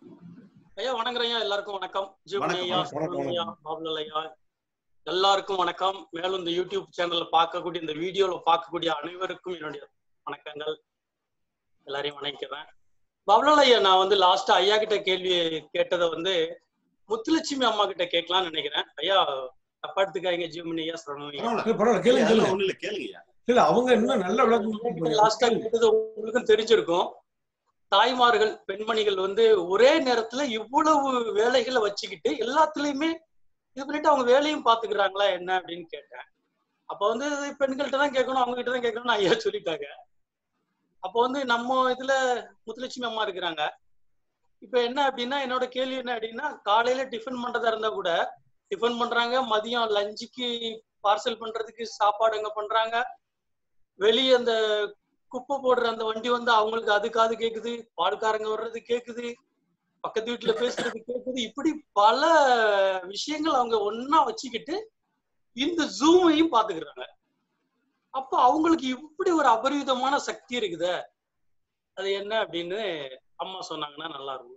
ஐயா வணங்குறேன் ஐயா எல்லாருக்கும் வணக்கம் ஜீவன் வணக்கம், ஐயா வணக்கம், வணக்கம், சுப்பிரமணியம் ஐயா பாபுலால் ஐயா எல்லாருக்கும் வணக்கம் மேலும் இந்த யூடியூப் சேனல்ல பார்க்கக்கூடிய இந்த வீடியோல பார்க்கக்கூடிய அனைவருக்கும் என்னுடைய வணக்கங்கள் எல்லாரையும் வணங்கிக்கிறேன் பாபுலால் ஐயா நான் வந்து லாஸ்டா ஐயா கிட்ட கேள்வி கேட்டதை வந்து முத்துலட்சுமி அம்மா கிட்ட கேட்கலாம்னு நினைக்கிறேன் ஐயா தப்பா எடுத்துக்காதீங்க ஜீவன் ஐயா சொல்லணும் பரவாயில்ல. இல்ல, பரவாயில்ல கேளுங்க அதெல்லாம் கேளுங்க ஒண்ணும் இல்ல கேளுங்கய்யா இல்ல அவங்க இன்னும் நல்ல விளக்கம் லாஸ்டா கேட்டது உங்களுக்கும் தெரிஞ்சிருக்கும் தாய்மார்கள் பெண்மணிகள் வந்து ஒரே நேரத்துல இவ்வளவு வேலைகளை வச்சுக்கிட்டு எல்லாத்துலயுமே இது பண்ணிட்டு அவங்க வேலையும் பாத்துக்கிறாங்களா என்ன அப்படின்னு கேட்டேன் அப்ப வந்து இது பெண்கள்ட்ட தான் கேட்கணும் அவங்க கிட்ட தான் கேட்கணும்னு ஐயா சொல்லிட்டாங்க அப்போ வந்து நம்ம இதுல முத்துலட்சுமி அம்மா இருக்கிறாங்க இப்ப என்ன அப்படின்னா என்னோட கேள்வி என்ன அப்படின்னா காலையில டிஃபன் பண்றதா இருந்தா கூட டிஃபன் பண்றாங்க மதியம் லஞ்சுக்கு பார்சல் பண்றதுக்கு சாப்பாடு அங்க பண்றாங்க வெளியே அந்த குப்பை போடுற அந்த வண்டி வந்து அவங்களுக்கு அது காது கேக்குது பால்காரங்க வர்றது கேக்குது பக்கத்து வீட்டுல பேசுறது கேக்குது இப்படி பல விஷயங்கள் அவங்க ஒண்ணா வச்சுக்கிட்டு இந்த ஜூமையும் பாத்துக்கிறாங்க அப்ப அவங்களுக்கு இப்படி ஒரு அபரிவிதமான சக்தி இருக்குதே அது என்ன அப்படின்னு அம்மா சொன்னாங்கன்னா நல்லா இருக்கும்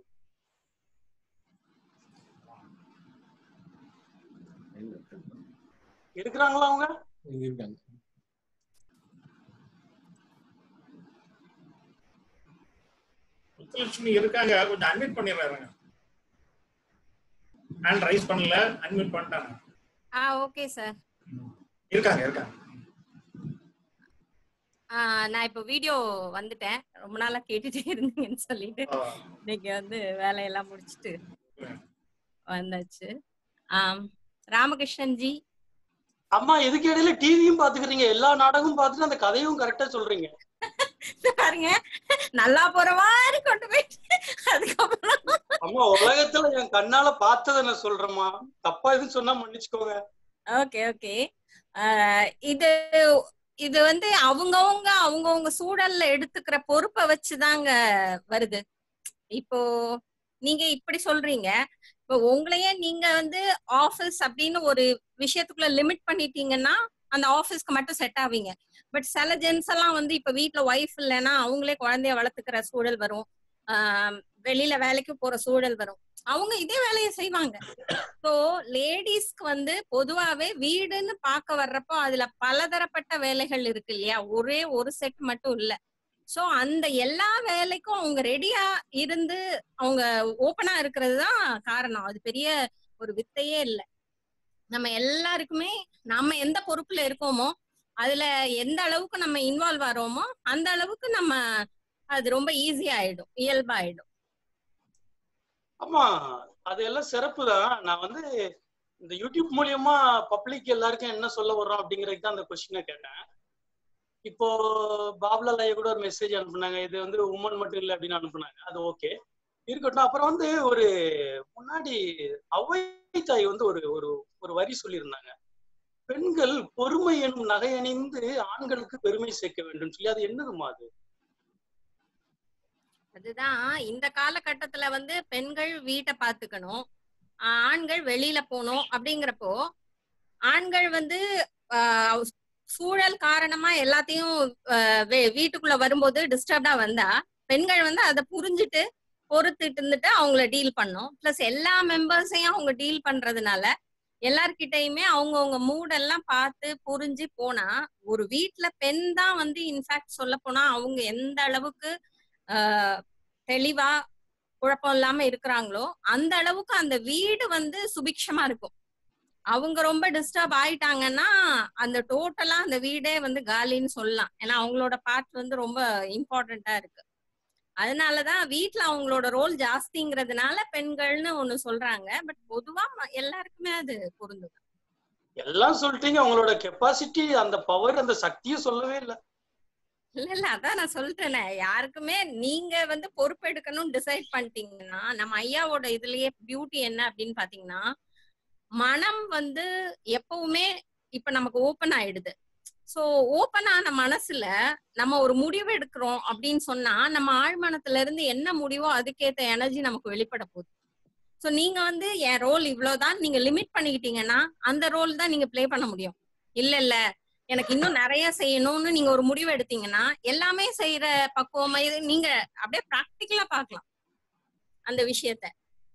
இருக்கிறாங்களா அவங்க இருக்காங்க முத்துலட்சுமி இருக்காங்க கொஞ்சம் அட்மிட் பண்ணிடுறாங்க ஹேண்ட் ரைஸ் பண்ணல அட்மிட் பண்ணிட்டாங்க ஆ ஓகே சார் இருக்காங்க இருக்காங்க நான் இப்போ வீடியோ வந்துட்டேன் ரொம்ப நாளா கேட்டுட்டே இருந்தீங்கன்னு சொல்லிட்டு ஆ, இன்னைக்கு வந்து வேலையெல்லாம் முடிச்சிட்டு வந்தாச்சு ஆம், ராமகிருஷ்ணன் ஜி அம்மா இதுக்கு இடையில டிவியும் பாத்துக்கிறீங்க எல்லா நாடகமும் பார்த்துட்டு அந்த கதையும் கரெக்டா சொல்றீங்க பாருங்க நல்லா போற மாதிரி கொண்டு போயிட்டு அதுக்கப்புறம் அம்மா உலகத்துல என் கண்ணால பார்த்ததை நான் சொல்றேம்மா தப்பா எதுவும் சொன்னா மன்னிச்சுக்கோங்க ஓகே ஓகே இது இது வந்து அவங்கவங்க அவங்கவங்க சூழல்ல எடுத்துக்கிற பொறுப்பை வச்சுதாங்க வருது இப்போ நீங்க இப்படி சொல்றீங்க இப்போ உங்களையே நீங்க வந்து ஆபீஸ் அப்படின்னு ஒரு விஷயத்துக்குள்ள லிமிட் பண்ணிட்டீங்கன்னா அந்த ஆபீஸ்க்கு மட்டும் செட் ஆவீங்க பட் சில ஜென்ஸ் எல்லாம் வந்து இப்ப வீட்ல ஒய்ஃப் இல்லைன்னா அவங்களே குழந்தைய வளர்த்துக்கிற சூழல் வரும் ஆஹ் வெளியில வேலைக்கு போற சூழல் வரும் அவங்க இதே வேலையை செய்வாங்க ஸோ லேடிஸ்க்கு வந்து பொதுவாவே வீடுன்னு பார்க்க வர்றப்போ அதுல பலதரப்பட்ட வேலைகள் இருக்கு இல்லையா ஒரே ஒரு செட் மட்டும் இல்ல சோ அந்த எல்லா வேலைக்கும் அவங்க ரெடியா இருந்து அவங்க ஓப்பனா இருக்கிறது தான் காரணம் அது பெரிய ஒரு வித்தையே இல்ல நம்ம எல்லாருக்குமே நம்ம எந்த பொறுப்புல இருக்கோமோ அதுல எந்த அளவுக்கு நம்ம இன்வால்வ் ஆறோமோ அந்த அளவுக்கு நம்ம அது ரொம்ப ஈஸி ஆயிடும் இயல்பாயிடும் ஆமா அது எல்லாம் சிறப்பு தான் நான் வந்து இந்த யூடியூப் மூலியமா பப்ளிக் எல்லாருக்கும் என்ன சொல்ல வர்றோம் அப்படிங்கறதுக்கு தான் அந்த கொஸ்டினை கேட்டேன் இப்போ பாப்லால் ஐயா கூட ஒரு மெசேஜ் அனுப்புனாங்க இது வந்து உமன் மட்டும் இல்லை அப்படின்னு அனுப்புனாங்க அது ஓகே இருக்கட்டும் அப்புறம் வந்து ஒரு முன்னாடி அவை தாய் வந்து ஒரு ஒரு ஒரு வரி சொல்லியிருந்தாங்க பெண்கள் பொறுமை எனும் நகை அணிந்து ஆண்களுக்கு பெருமை சேர்க்க வேண்டும் சொல்லி அது என்னதுமா அது அதுதான் இந்த காலகட்டத்துல வந்து பெண்கள் வீட்டை பாத்துக்கணும் ஆஹ் ஆண்கள் வெளியில போகணும் அப்படிங்கிறப்போ ஆண்கள் வந்து ஆஹ் சூழல் காரணமா எல்லாத்தையும் ஆஹ் வீ- வீட்டுக்குள்ள வரும்போது டிஸ்டர்ப்டா வந்தா பெண்கள் வந்து அதை புரிஞ்சுட்டு பொறுத்துட்டு இருந்துட்டு அவங்கள டீல் பண்ணும் பிளஸ் எல்லா மெம்பர்ஸையும் அவங்க டீல் பண்றதுனால எல்லார்கிட்டயுமே அவங்கவுங்க மூடெல்லாம் பார்த்து புரிஞ்சு போனா ஒரு வீட்ல பெண் தான் வந்து இன்ஃபேக்ட் சொல்ல போனா அவங்க எந்த அளவுக்கு ஆஹ் தெளிவா குழப்பம் இல்லாம இருக்கிறாங்களோ அந்த அளவுக்கு அந்த வீடு வந்து சுபிக்ஷமா இருக்கும் அவங்க ரொம்ப டிஸ்டர்ப் ஆயிட்டாங்கன்னா அந்த டோட்டலா அந்த வீடே வந்து காலின்னு சொல்லலாம் ஏன்னா அவங்களோட பார்ட் வந்து ரொம்ப இம்பார்ட்டண்டா இருக்கு அதனாலதான் வீட்ல அவங்களோட ரோல் ஜாஸ்திங்கிறதுனால பெண்கள்னு ஒண்ணு சொல்றாங்க பட் பொதுவா ம- எல்லாருக்குமே அது பொருந்தும் எல்லாம் சொல்லிட்டீங்க உங்களோட கெப்பாசிட்டி அந்த பவர் அந்த சக்தியும் சொல்லவே இல்லை இல்ல இல்ல அதான் நான் சொல்லிட்டேனே யாருக்குமே நீங்க வந்து பொறுப்பெடுக்கணும்னு டிசைட் பண்ணிட்டீங்கன்னா நம்ம ஐயாவோட இதுலயே பியூட்டி என்ன அப்படின்னு பாத்தீங்கன்னா மனம் வந்து எப்பவுமே இப்ப நமக்கு ஓபன் ஆயிடுது சோ ஓபன் ஆன மனசுல நம்ம ஒரு முடிவு எடுக்கிறோம் அப்படின்னு சொன்னா நம்ம ஆழ்மனத்துல இருந்து என்ன முடிவோ அதுக்கேத்த எனர்ஜி நமக்கு வெளிப்பட போகுது சோ நீங்க வந்து என் ரோல் இவ்வளவுதான் நீங்க லிமிட் பண்ணிக்கிட்டீங்கன்னா அந்த ரோல் தான் நீங்க ப்ளே பண்ண முடியும் இல்ல இல்ல எனக்கு இன்னும் நிறைய செய்யணும்னு நீங்க ஒரு முடிவு எடுத்தீங்கன்னா எல்லாமே செய்யற பக்குவமா இது நீங்க அப்படியே பிராக்டிக்கலா பார்க்கலாம் அந்த விஷயத்த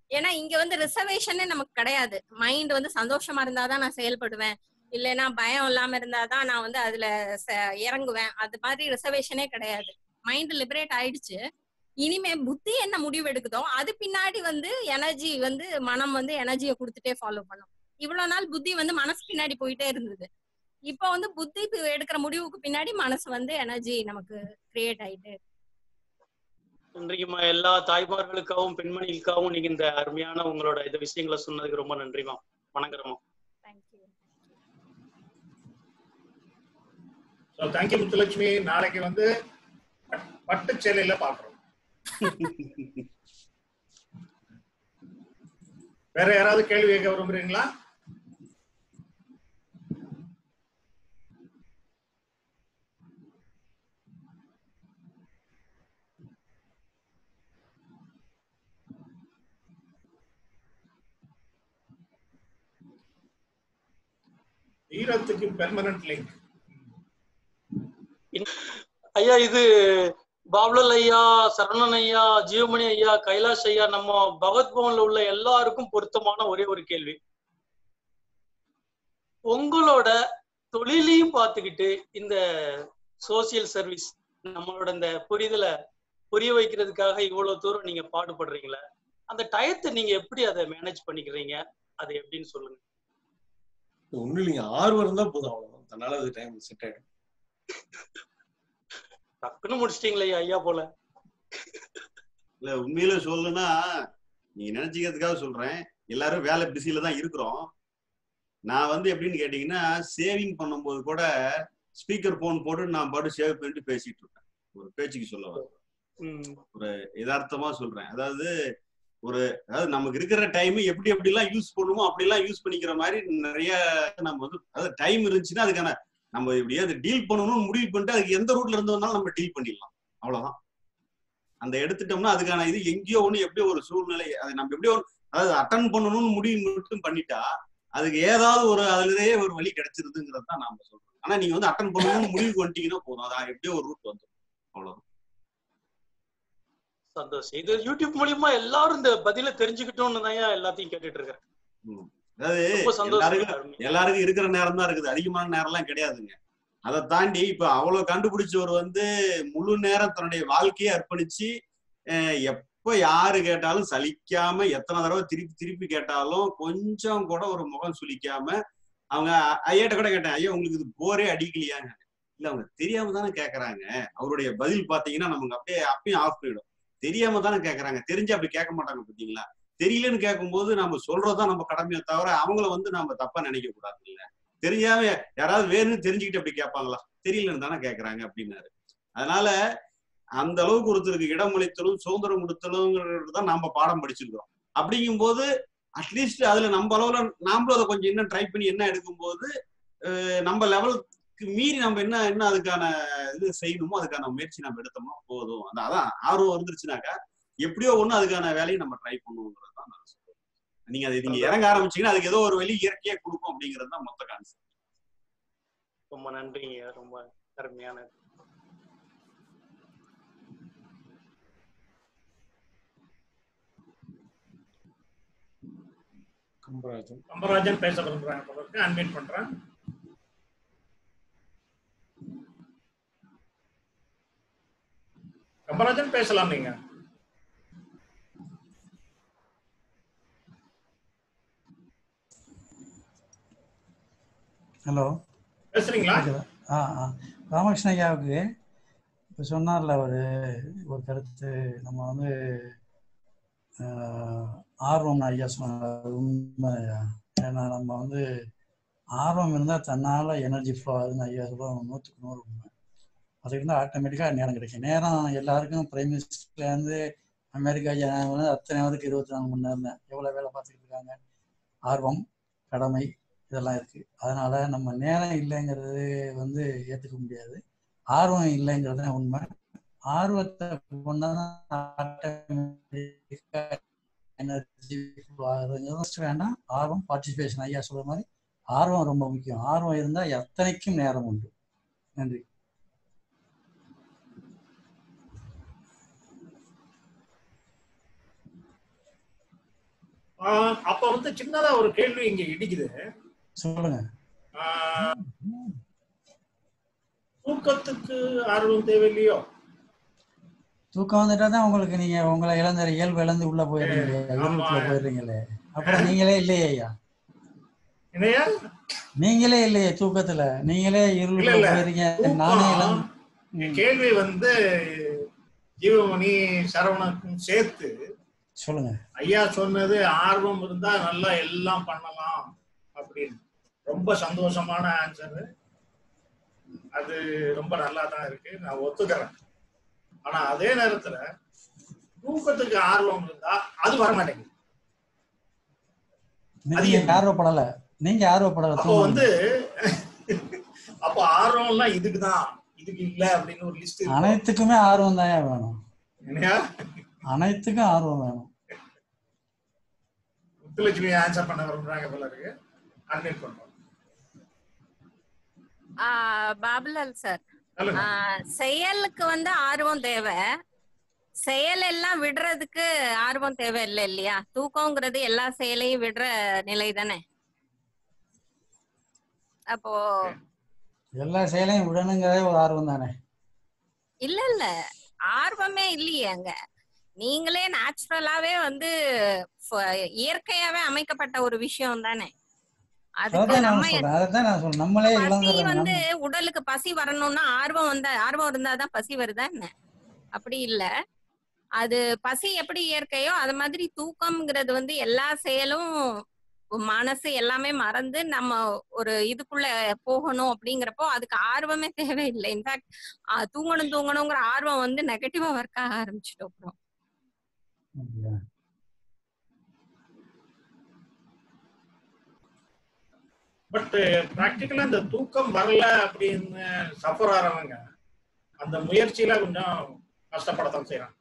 ஏன்னா இங்க வந்து ரிசர்வேஷனே நமக்கு கிடையாது மைண்ட் வந்து சந்தோஷமா இருந்தாதான் நான் செயல்படுவேன் இல்லைன்னா பயம் இல்லாம இருந்தாதான் நான் வந்து அதுல ச- இறங்குவேன் அது மாதிரி ரிசர்வேஷனே கிடையாது மைண்ட் லிபரேட் ஆயிடுச்சு இனிமே புத்தி என்ன முடிவு எடுக்குதோ அது பின்னாடி வந்து எனர்ஜி வந்து மனம் வந்து எனர்ஜியை கொடுத்துட்டே ஃபாலோ பண்ணும் இவ்வளவு நாள் புத்தி வந்து மனசு பின்னாடி போயிட்டே இருந்தது இப்போ வந்து புத்தி பி- எடுக்கிற முடிவுக்கு பின்னாடி மனசு வந்து எனர்ஜி நமக்கு கிரியேட் ஆயிட்டு இருக்கு. நன்றிங்கம்மா எல்லா தாய்மார்களுக்காகவும் பெண்மணிகளுக்காகவும் நீங்க இந்த அருமையான உங்களோட இந்த விஷயங்களை சொன்னதுக்கு ரொம்ப நன்றிமா வணங்குறோமா Thank you. So thank you Muthulakshmi நாளைக்கு வந்து பட்- பட்டுச் சேலையில பாக்குறோம் வேற யாராவது கேள்வி கேட்க விரும்புறீங்களா ஈரத்துக்கு பெர்மனன்ட் லிங்க் ஐயா இது பாப்லல் ஐயா சரவணன் ஐயா ஜீவமணி ஐயா கைலாஷ் ஐயா நம்ம பகவத் பவன்ல உள்ள எல்லாருக்கும் பொருத்தமான ஒரே ஒரு கேள்வி உங்களோட தொழிலையும் பார்த்துக்கிட்டு இந்த சோசியல் சர்வீஸ் நம்மளோட இந்த புரிதலை புரிய வைக்கிறதுக்காக இவ்வளவு தூரம் நீங்க பாடுபடுறீங்களே அந்த டயத்தை நீங்க எப்படி அதை மேனேஜ் பண்ணிக்கிறீங்க அது எப்படின்னு சொல்லுங்க ஒண்ணு இல்லைங்க ஆர்வம் இருந்தா போதும் அவ்வளவுதான் தன்னால அது டைம் செட் ஆயிடும் டக்குன்னு முடிச்சிட்டீங்களே ஐயா போல இல்ல உண்மையில சொல்லணும்னா நீங்க நினைச்சுக்கிறதுக்காக சொல்றேன் எல்லாரும் வேலை பிஸியில தான் இருக்கிறோம் நான் வந்து எப்படின்னு கேட்டீங்கன்னா சேவிங் பண்ணும்போது கூட ஸ்பீக்கர் போன் போட்டு நான் பாட்டு சேவ் பண்ணிட்டு பேசிட்டு இருப்பேன் ஒரு பேச்சுக்கு சொல்ல வரேன் ம் யதார்த்தமா சொல்றேன் அதாவது ஒரு அதாவது நமக்கு இருக்கிற டைம் எப்படி எப்படிலாம் யூஸ் பண்ணுமோ அப்படிலாம் யூஸ் பண்ணிக்கிற மாதிரி நிறைய நம்ம வந்து அதாவது டைம் இருந்துச்சுன்னா அதுக்கான நம்ம இப்படியே அதை டீல் பண்ணணும்னு முடிவு பண்ணிட்டு அதுக்கு எந்த ரூட்ல இருந்து வந்தாலும் நம்ம டீல் பண்ணிடலாம் அவ்வளவுதான் அந்த எடுத்துட்டோம்னா அதுக்கான இது எங்கேயோ ஒண்ணு எப்படியோ ஒரு சூழ்நிலை அதை நம்ம எப்படியோ ஒரு- அதாவது அட்டன் பண்ணணும்னு முடிவு மட்டும் பண்ணிட்டா அதுக்கு ஏதாவது ஒரு அதுலயே ஒரு வழி கிடைச்சிருதுங்கிறது தான் நாம சொல்றோம் ஆனா நீங்க வந்து அட்டன் பண்ணணும்னு முடிவு வந்துட்டீங்கன்னா போதும் அது எப்படியோ ஒரு ரூட் வந்துடும் அவ்வளவுதான் சந்தோஷம் இது யூடியூப் மூலியமா எல்லாரும் இந்த பதில தெரிஞ்சுக்கிட்டோம்னு தான் எல்லாத்தையும் கேட்டுட்டு இருக்கேன் அதாவது ரொம்ப சந்தோஷம் எல்லாருக்கும் அருமை. எல்லாருக்கும் இருக்கிற நேரம் தான் இருக்குது அதிகமான நேரம்லாம் கிடையாதுங்க அதை தாண்டி இப்ப அவ்வளவு கண்டுபிடிச்சவர் வந்து முழு நேரம் தன்னுடைய வாழ்க்கையை அர்ப்பணிச்சு அஹ், எப்ப யாரு கேட்டாலும் சலிக்காம எத்தனை தடவை திருப்பி திருப்பி கேட்டாலும் கொஞ்சம் கூட ஒரு முகம் சுளிக்காம அவங்க ஐயாட்ட கூட கேட்டேன் ஐயா உங்களுக்கு இது போரே அடிக்கலையாங்க இல்ல அவங்க தெரியாம தானே கேக்குறாங்க அவருடைய பதில் பாத்தீங்கன்னா நமக்கு அப்படியே அப்பயும் ஆஃப் போயிடும் தெரியாம தானே கேக்குறாங்க தெரிஞ்சு அப்படி கேட்க மாட்டாங்க பாத்தீங்களா தெரியலன்னு கேட்கும்போது நம்ம சொல்றதுதான் நம்ம கடமையை தவிர அவங்கள வந்து நம்ம தப்பா நினைக்க கூடாது இல்ல தெரியாம யாராவது வேணும்னு தெரிஞ்சுக்கிட்டு அப்படி கேட்பாங்களா தெரியலன்னு தானே கேக்குறாங்க அப்படின்னாரு அதனால அந்த அளவுக்கு ஒருத்தருக்கு இடமளித்தலும் சுதந்திரம் கொடுத்தலுங்கிறது தான் நாம பாடம் படிச்சிருக்கிறோம் அப்படிங்கும்போது அட்லீஸ்ட் அதுல நம்ம அளவுல நாமளும் அதை கொஞ்சம் இன்னும் ட்ரை பண்ணி என்ன எடுக்கும்போது அஹ் நம்ம லெவலுக்கு மீறி நம்ம என்ன என்ன அதுக்கான இது செய்யணுமோ அதுக்கான முயற்சி நம்ம எடுத்தோம்னா போதும் அந்த அதான் ஆர்வம் வந்துருச்சுனாக்கா எப்படியோ ஒண்ணு அதுக்கான வேலையை நம்ம ட்ரை பண்ணுவோங்கிறது தான் நான் சொல்றேன் நீங்க அதை நீங்க இறங்க ஆரம்பிச்சீங்கன்னா அதுக்கு ஏதோ ஒரு வழி இயற்கையா கொடுக்கும் அப்படிங்கிறது தான் மொத்த கான்செப்ட் ரொம்ப நன்றிங்க ரொம்ப அருமையான கம்பராஜன் கம்பராஜன் பேச விரும்புறாங்க போல இருக்கு அன்மீட் பண்றேன் கம்பராஜன் பேசலாம் நீங்க ஹலோ பேசுறீங்களா கேக்குதா ஆ ஆ ராமகிருஷ்ண ஐயாவுக்கு இப்போ சொன்னார்ல ஒரு ஒரு கருத்து நம்ம வந்து ஆஹ், ஆர்வம் ஐயா சொன்னார் அது உண்மை ஐயா ஏன்னா நம்ம வந்து ஆர்வம் இருந்தால் தன்னால் எனர்ஜி ஃப்ளோ ஆகுதுன்னு ஐயா சொல்லுவாங்க நூற்றுக்கு நூறு உண்மை அது இருந்தால் ஆட்டோமேட்டிக்காக நேரம் கிடைக்கும் நேரம் எல்லாருக்கும் பிரைம் மினிஸ்டர்லேருந்து அமெரிக்கா ஜன- வந்து அத்தனை பேருக்கு இருபத்தி நாலு மணி நேரம் தான் எவ்வளோ வேலை பார்த்துக்கிட்டு இருக்காங்க ஆர்வம் கடமை இதெல்லாம் இருக்கு அதனால நம்ம நேரம் இல்லைங்கிறது வந்து ஏத்துக்க முடியாது ஆர்வம் இல்லைங்கிறது தான் உண்மை ஆர்வத்தை எனர்ஜி ஆகுதுங்கிறது வேண்டாம் ஆர்வம் பார்ட்டிசிபேஷன் ஐயா சொல்ற மாதிரி ஆர்வம் ரொம்ப முக்கியம் ஆர்வம் இருந்தா எத்தனைக்கும் நேரம் உண்டு நன்றி ஆஹ் அப்ப வந்து சின்னதா ஒரு கேள்வி இங்க இடிக்குது சொல்லுங்க ஆஹ் தூக்கத்துக்கு ஆர்வம் தேவையில்லையோ தூக்கம் வந்துட்டா தான் உங்களுக்கு நீங்க உங்களை இழந்த இயல்பு இழந்து உள்ள போயிடுறீங்க இருளுக்குள்ள போயிடுறீங்க அப்புறம் நீங்களே இல்லையே ஐயா என்னையா நீங்களே இல்லையே தூக்கத்துல நீங்களே இல்ல இருளுக்குள்ள இல்ல போயிடுறீங்க நானே தூக்கம் இழந்து கேள்வி வந்து ஜீவமணி சரவணனுக்கும் சேர்த்து சொல்லுங்க ஐயா சொன்னது ஆர்வம் இருந்தா நல்லா எல்லாம் பண்ணலாம் அப்படின்னு ரொம்ப சந்தோஷமான ஆன்சர் அது ரொம்ப நல்லா தான் இருக்கு நான் ஒத்துக்கிறேன் ஆனா அதே நேரத்துல தூக்கத்துக்கு ஆர்வம் இருந்தா அது வர மாட்டேங்குது அது நீங்க என்ன? ஆர்வப்படல நீங்க ஆர்வப்படல அப்போ தூங்க வந்து அப்போ ஆர்வம்லாம் இதுக்குதான் இதுக்கு இல்ல அப்படின்னு ஒரு லிஸ்ட் அனைத்துக்குமே ஆர்வம் தான் வேணும் என்னையா அனைத்துக்கும் ஆர்வம் வேணும் முத்துலட்சுமி ஆன்சர் பண்ண விரும்புறாங்க போல இருக்கு அன்மிட் பண்றோம் ஆஹ் பாபுலால் சார் சொல்லுங்க ஆஹ் செயலுக்கு வந்து ஆர்வம் தேவை செயல் எல்லாம் விடுறதுக்கு ஆர்வம் தேவை இல்லை இல்லையா தூக்கங்கிறது எல்லா செயலையும் விடுற நிலை தானே அப்போ எல்லா செயலையும் விடணுங்கிறதே ஒரு ஆர்வம் தானே இல்ல இல்ல ஆர்வமே இல்லையே அங்க நீங்களே நேச்சுரலாவே வந்து ஃப- இயற்கையாவே அமைக்கப்பட்ட ஒரு விஷயம் தானே அதுக்கு அதான் நான் நம்ம சொல்றேன் அதான் நான் சொல்றேன் நம்மளே பசி இழந்துடுறோம் வந்து நம்ம உடலுக்கு பசி வரணும்னா ஆர்வம் வந்தா ஆர்வம் இருந்தாதான் பசி வருதா என்ன அப்படி இல்ல அது பசி எப்படி இயற்கையோ அது மாதிரி தூக்கம்ங்கிறது வந்து எல்லா செயலும் மனசு எல்லாமே மறந்து நம்ம ஒரு இதுக்குள்ள போகணும் அப்படிங்கிறப்போ அதுக்கு ஆர்வமே தேவையில்லை இன்ஃபேக்ட் தூங்கணும் தூங்கணுங்கிற ஆர்வம் வந்து நெகட்டிவா ஒர்க் ஆக ஆரம்பிச்சிட்டோம் அப்புறம் அப்படியா? பட் ப்ராக்டிக்கலா இந்த தூக்கம் வரல அப்படின்னு சஃபர் ஆறவங்க அந்த முயற்சியில கொஞ்சம் கஷ்டப்படத்தான் செய்யறாங்க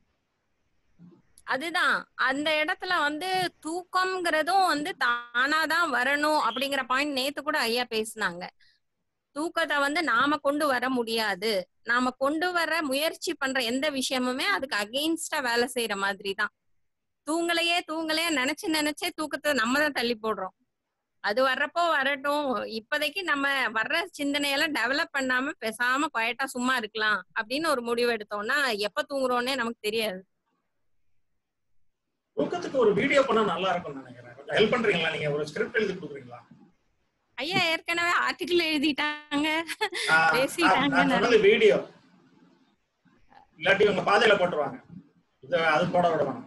அதுதான் அந்த இடத்துல வந்து தூக்கம்ங்கிறதும் வந்து தானாதான் வரணும் அப்படிங்கிற பாயிண்ட் நேத்து கூட ஐயா பேசுனாங்க தூக்கத்தை வந்து நாம கொண்டு வர முடியாது நாம கொண்டு வர முயற்சி பண்ற எந்த விஷயமுமே அதுக்கு அகெயின்ஸ்டா வேலை செய்யற மாதிரி தான் தூங்கலையே தூங்கலையே நினைச்சு நினைச்சே தூக்கத்தை நம்ம தான் தள்ளி போடுறோம் அது வர்றப்போ வரட்டும் இப்போதைக்கு நம்ம வர்ற சிந்தனையெல்லாம் டெவலப் பண்ணாம பேசாம குவைட்டா சும்மா இருக்கலாம் அப்படின்னு ஒரு முடிவு எடுத்தோம்னா எப்ப தூங்குறோன்னே நமக்கு தெரியாது தூக்கத்துக்கு ஒரு வீடியோ பண்ணா நல்லா இருக்கும்னு நினைக்கிறேன் கொஞ்சம் ஹெல்ப் பண்றீங்களா நீங்க ஒரு ஸ்கிரிப்ட் எழுதி கொடுக்குறீங்களா ஐயா ஏற்கனவே ஆர்டிகிள் எழுதிட்டாங்க ஆஹ் பேசிட்டாங்க நான் நிறைய. சொன்னது வீடியோ இல்லாட்டி உங்க பாதையில போட்டுருவாங்க இது அது போட விட வேணாம்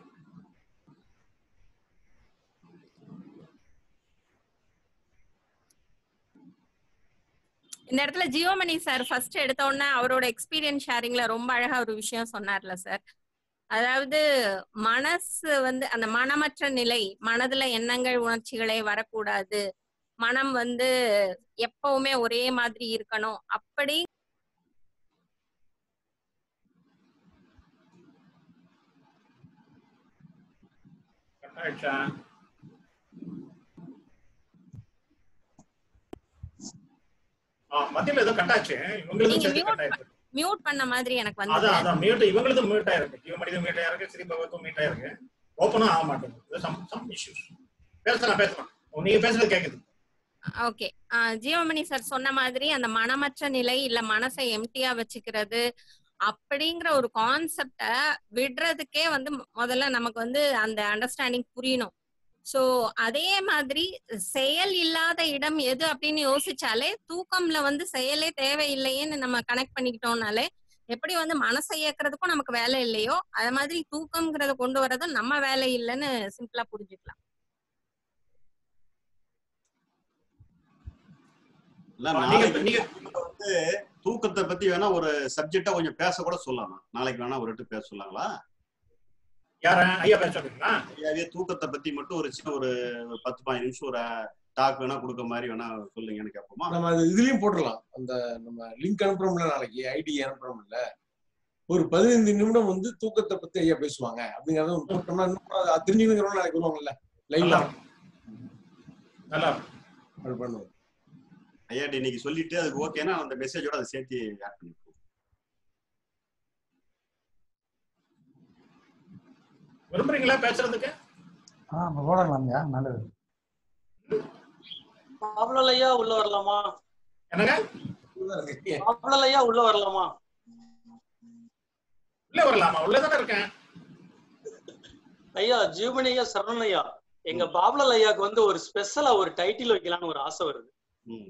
இந்த இடத்துல ஜியோமணி சார் ஃபர்ஸ்ட் எடுத்த உடனே அவரோட எக்ஸ்பீரியன்ஸ் ஷேரிங்ல ரொம்ப அழகா ஒரு விஷயம் சொன்னார்ல சார் அதாவது மனசு வந்து அந்த மனமற்ற நிலை மனதுல எண்ணங்கள் உணர்ச்சிகளே வரக்கூடாது மனம் வந்து எப்பவுமே ஒரே மாதிரி இருக்கணும் அப்படி கட் ஆயிடுச்சா ஆ, மத்தியில ஏதோ கட் ஆச்சு இவங்களுக்கும் நீங்க சேர்த்து mute கட் ஆயிருக்கு மியூட் பண்ண மாதிரி எனக்கு அதான் வந்து அதான் மியூட் இவங்களுக்கும் மியூட் ஆயிருக்கு ஜீவமணிதும் மியூட் ஆயிருக்கு ஸ்ரீபகவத்தும் மியூட் ஆயிருக்கு ஓப்பனும் ஆக மாட்டேங்குது சம் சம் இஷ்யூஸ் பேசலாம் பேசலாம் நீங்க பேசுறது கேக்குது ஓகே ஜீவமணி சார் சொன்ன மாதிரி அந்த மனமற்ற நிலை இல்ல மனசை எம்டியா வச்சுக்கிறது அப்படிங்கிற ஒரு கான்செப்ட விடுறதுக்கே வந்து மு- முதல்ல நமக்கு வந்து அந்த அண்டர்ஸ்டாண்டிங் புரியணும் சோ அதே மாதிரி செயல் இல்லாத இடம் எது அப்படின்னு யோசிச்சாலே தூக்கம்ல வந்து செயலே தேவையில்லையேன்னு நம்ம கனெக்ட் பண்ணிக்கிட்டோம்னாலே எப்படி வந்து மனசை இயக்குறதுக்கும் நமக்கு வேலை இல்லையோ அது மாதிரி தூக்கம்ங்கிறத கொண்டு வரதும் நம்ம வேலை இல்லைன்னு சிம்பிளா புரிஞ்சுக்கலாம் இல்ல நீங்க நாளைக்கு நீங்க வந்து தூக்கத்தை பத்தி வேணா ஒரு சப்ஜெக்டா கொஞ்சம் பேச கூட சொல்லலாம் நாளைக்கு வேணா ஒரு பேச சொல்லலாங்களா யார ஐயா பேச சொல்றீங்களா ஐயாவே தூக்கத்தை பத்தி மட்டும் ஒரு சின்ன ஒரு ஒரு பத்து பதினஞ்சு நிமிஷம் ஒரு டாக் வேணா கொடுக்க மாதிரி வேணா சொல்லுங்கன்னு கேட்போமா நம்ம அது இதுலயும் போட்டுடலாம் அந்த நம்ம லிங்க் அனுப்புறோம்ல நாளைக்கு ஐடி அனுப்புறோம்ல ஒரு பதினைந்து நிமிடம் வந்து தூக்கத்தை பத்தி ஐயா பேசுவாங்க அப்படிங்கறத ஒண்ணு போட்டோம்னா இன்னும் அது அது தெரிஞ்சுக்கிறவங்க நாளைக்கு வருவாங்கல்ல லைவ்ல நல்லா நல்லா இருக்கும். அது பண்ணுவோம் ஐயாட்ட இன்னைக்கு சொல்லிட்டு அதுக்கு ஓகேனா அந்த மெசேஜோட அதை சேர்த்து ஆட் பண்ணிப்போம் விரும்புறீங்களா பேசுறதுக்கு ஆ போடலாம்யா நல்லது பாபுலால் ஐயா உள்ள வரலாமா என்னங்க பாபுலால் ஐயா உள்ள வரலாமா உள்ள வரலாமா உள்ளதானே இருக்கேன் ஐயா ஜீவன் ஐயா சரணன் ஐயா எங்க பாபுலால் ஐயாக்கு வந்து ஒரு ஸ்பெஷலா ஒரு டைட்டில் வைக்கலாம்னு ஒரு ஆசை வருது ம்.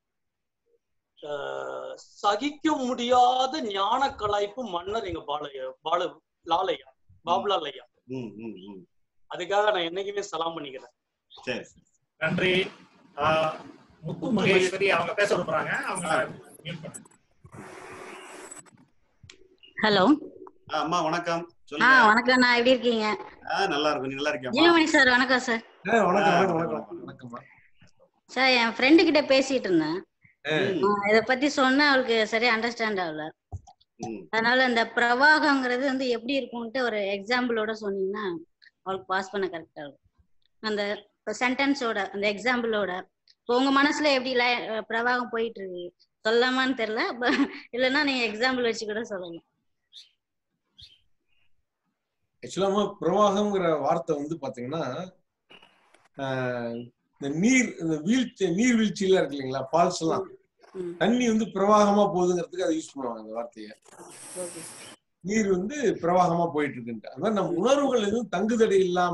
ஆஹ் சகிக்க முடியாத ஞான கலாய்ப்பு மன்னர் எங்க பாலையா பால லாலையா பாபுலால் ஐயா ம், ம், ம். அதுக்காக நான் என்னைக்குமே சலாம் பண்ணிக்கிறேன் சரி சரி. நன்றி ஆஹ் முத்து மகேஸ்வரி அவங்க பேச விரும்புறாங்க அவங்க mute பண்ணுங்க. ஹலோ ஆ, அம்மா வணக்கம் ஆ சொல்லுங்க வணக்கம் நான் எப்படி இருக்கீங்க ஆ, நல்லா இருக்கும் நீ நல்லா இருக்கியாம்மா ஜீவமணி சார் வணக்கம் சார் ஆ, வணக்கம் வணக்கம் வணக்கம் வணக்கம்மா சார் என் ஃப்ரெண்டு கிட்ட பேசிட்டு இருந்தேன் ம், ஆ, இத பத்தி சொன்னா அவளுக்கு சரியா அண்டர்ஸ்டாண்ட் ஆகல ம். அதனால இந்த பிரவாகங்கிறது வந்து எப்படி இருக்கும்ட்டு ஒரு எக்ஸாம்பிளோட சொன்னீங்கன்னா அவளுக்கு பாஸ் பண்ண கரெக்டா இருக்கும் அந்த சென்டென்ஸோட அந்த எக்ஸாம்பிளோட இப்போ உங்க மனசுல எப்படி லை- பிரவாகம் போயிட்டு இருக்கு சொல்லலாமான்னு தெரியல ப- இல்லைன்னா நீங்க எக்ஸாம்பிள் வச்சு கூட சொல்லலாம் ஆக்சுவலாமா பிரவாகம்ங்கிற வார்த்தை வந்து பாத்தீங்கன்னா ஆஹ், இந்த நீர் இந்த வீழ்ச்சி நீர் வீழ்ச்சி எல்லாம் இருக்கு இல்லைங்களா ஃபால்ஸ் எல்லாம் ம் தண்ணி வந்து பிரவாகமா போகுதுங்கிறதுக்கு அதை யூஸ் பண்ணுவாங்க அந்த வார்த்தையை ஓகே நீர் வந்து பிரவாகமா போயிட்டு இருக்குன்ட்டு அது மாதிரி நம்ம உணர்வுகள் எதுவும் தங்குதடை இல்லாம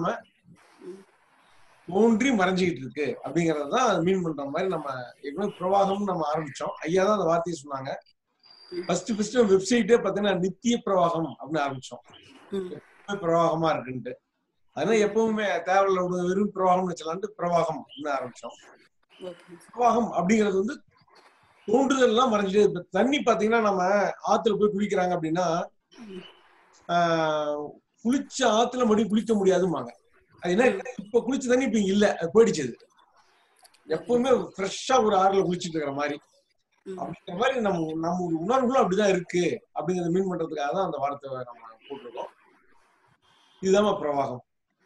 தோன்றி மறைஞ்சிக்கிட்டு இருக்கு அப்படிங்கறத தான் மீன் பண்ற மாதிரி நம்ம ஏற்கனவே பிரவாகம்னு நம்ம ஆரம்பிச்சோம் ஐயா தான் அந்த வார்த்தையை சொன்னாங்க ஃபர்ஸ்ட் ஃபர்ஸ்ட் வெப்சைட்டே பாத்தீங்கன்னா நித்திய பிரவாகம் அப்படின்னு ஆரம்பிச்சோம் ம் எப்பவுமே பிரவாகமா இருக்குன்ட்டு அதனால எப்பவுமே தேவையில்ல ஒரு வெறும் பிரவாகம் வச்சலான்ட்டு பிரவாகம் அப்படின்னு ஆரம்பிச்சோம் ஓகே பிரவாகம் அப்படிங்கிறது வந்து தோன்றுதல் எல்லாம் மறைஞ்சிட்டு இப்ப தண்ணி பாத்தீங்கன்னா நம்ம ஆத்துல போய் குளிக்கிறாங்க அப்படின்னா ஆஹ், குளிச்ச ஆத்துல மறுபடியும் குளிக்க முடியாதுமாங்க அது என்ன இப்ப குளிச்ச தண்ணி இப்ப இங்க இல்ல அது போயிடுச்சு அது எப்பவுமே ஃப்ரெஷ்ஷா ஒரு ஆறுல குளிச்சிட்டு இருக்கிற மாதிரி ம் அப்படிங்கிற மாதிரி நம்ம நம்ம ஒரு உணர்வுகளும் அப்படிதான் இருக்கு அப்படிங்கறத மீன் பண்றதுக்காக தான் அந்த வார்த்தை நம்ம போட்டிருக்கோம் இதுதான் பிரவாகம்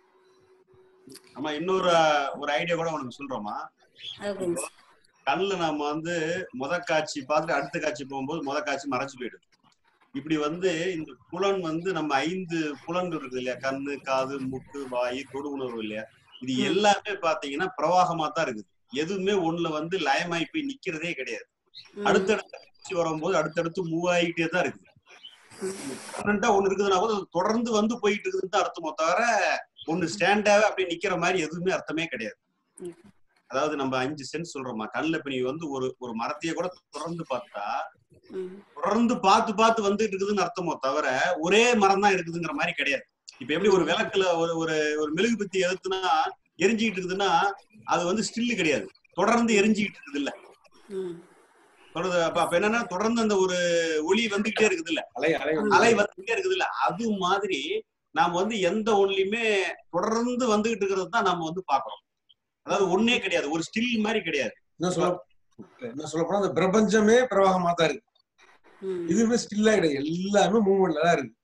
ஆமா இன்னொரு ஒரு ஐடியா கூட உனக்கு சொல்றோமா ஓகேங்க சார் கண்ணுல நாம வந்து முத காட்சி பார்த்துட்டு அடுத்த காட்சி போகும்போது முத காட்சி மறைச்சு போயிடுது இப்படி வந்து இந்த புலன் வந்து நம்ம ஐந்து புலன்கள் இருக்கு இல்லையா கண்ணு காது மூக்கு வாய் தொடு உணர்வு இல்லையா இது ம். எல்லாமே பாத்தீங்கன்னா பிரவாகமா தான் இருக்குது எதுவுமே ஒண்ணுல வந்து லயமாயி போய் நிக்கிறதே கிடையாது ம் அடுத்தடுத்த காட்சி வரும்போது அடுத்தடுத்து மூவ் ஆகிட்டே தான் இருக்குது பர்மனண்டா ஒண்ணு இருக்குதுன்னா கூட அது தொடர்ந்து வந்து போயிட்டு இருக்குதுன்னு தான் அர்த்தமோ தவிர ஒண்ணு ஸ்டாண்டாவே அப்படி நிக்கிற மாதிரி எதுவுமே அர்த்தமே கிடையாது ம். அதாவது நம்ம அஞ்சு சென்ஸ் சொல்றோமா கண்ணுல இப்ப நீ வந்து ஒரு ஒரு மரத்தையே கூட தொடர்ந்து பார்த்தா ம் தொடர்ந்து பார்த்து பார்த்து வந்துட்டு இருக்குதுன்னு அர்த்தமோ தவிர ஒரே மரம் தான் இருக்குதுங்கிற மாதிரி கிடையாது இப்ப எப்படி ஒரு விளக்குல ஒரு ஒரு ஒரு மெழுகுபத்தி எதிர்த்துனா எரிஞ்சுக்கிட்டு இருக்குதுன்னா அது வந்து ஸ்டில்லு கிடையாது தொடர்ந்து எரிஞ்சுக்கிட்டு இருக்குது இல்ல ம் தொடர்ந்து அப்ப அப்ப என்னன்னா தொடர்ந்து அந்த ஒரு ஒளி வந்துகிட்டே இருக்குது இல்ல அலை அலை அலை வந்துகிட்டே இருக்குது இல்ல அது மாதிரி நாம வந்து எந்த ஒன்லையுமே தொடர்ந்து வந்துகிட்டு இருக்கிறது தான் நாம வந்து பாக்குறோம் அதாவது ஒண்ணே கிடையாது ஒரு ஸ்டில் மாதிரி கிடையாது என்ன சொல்ல என்ன சொல்ல போனா அந்த பிரபஞ்சமே பிரவாகமா தான் இருக்கு ம் இதுவுமே ஸ்டில்லா கிடையாது எல்லாமே மூவ்மெண்ட்ல தான் இருக்கு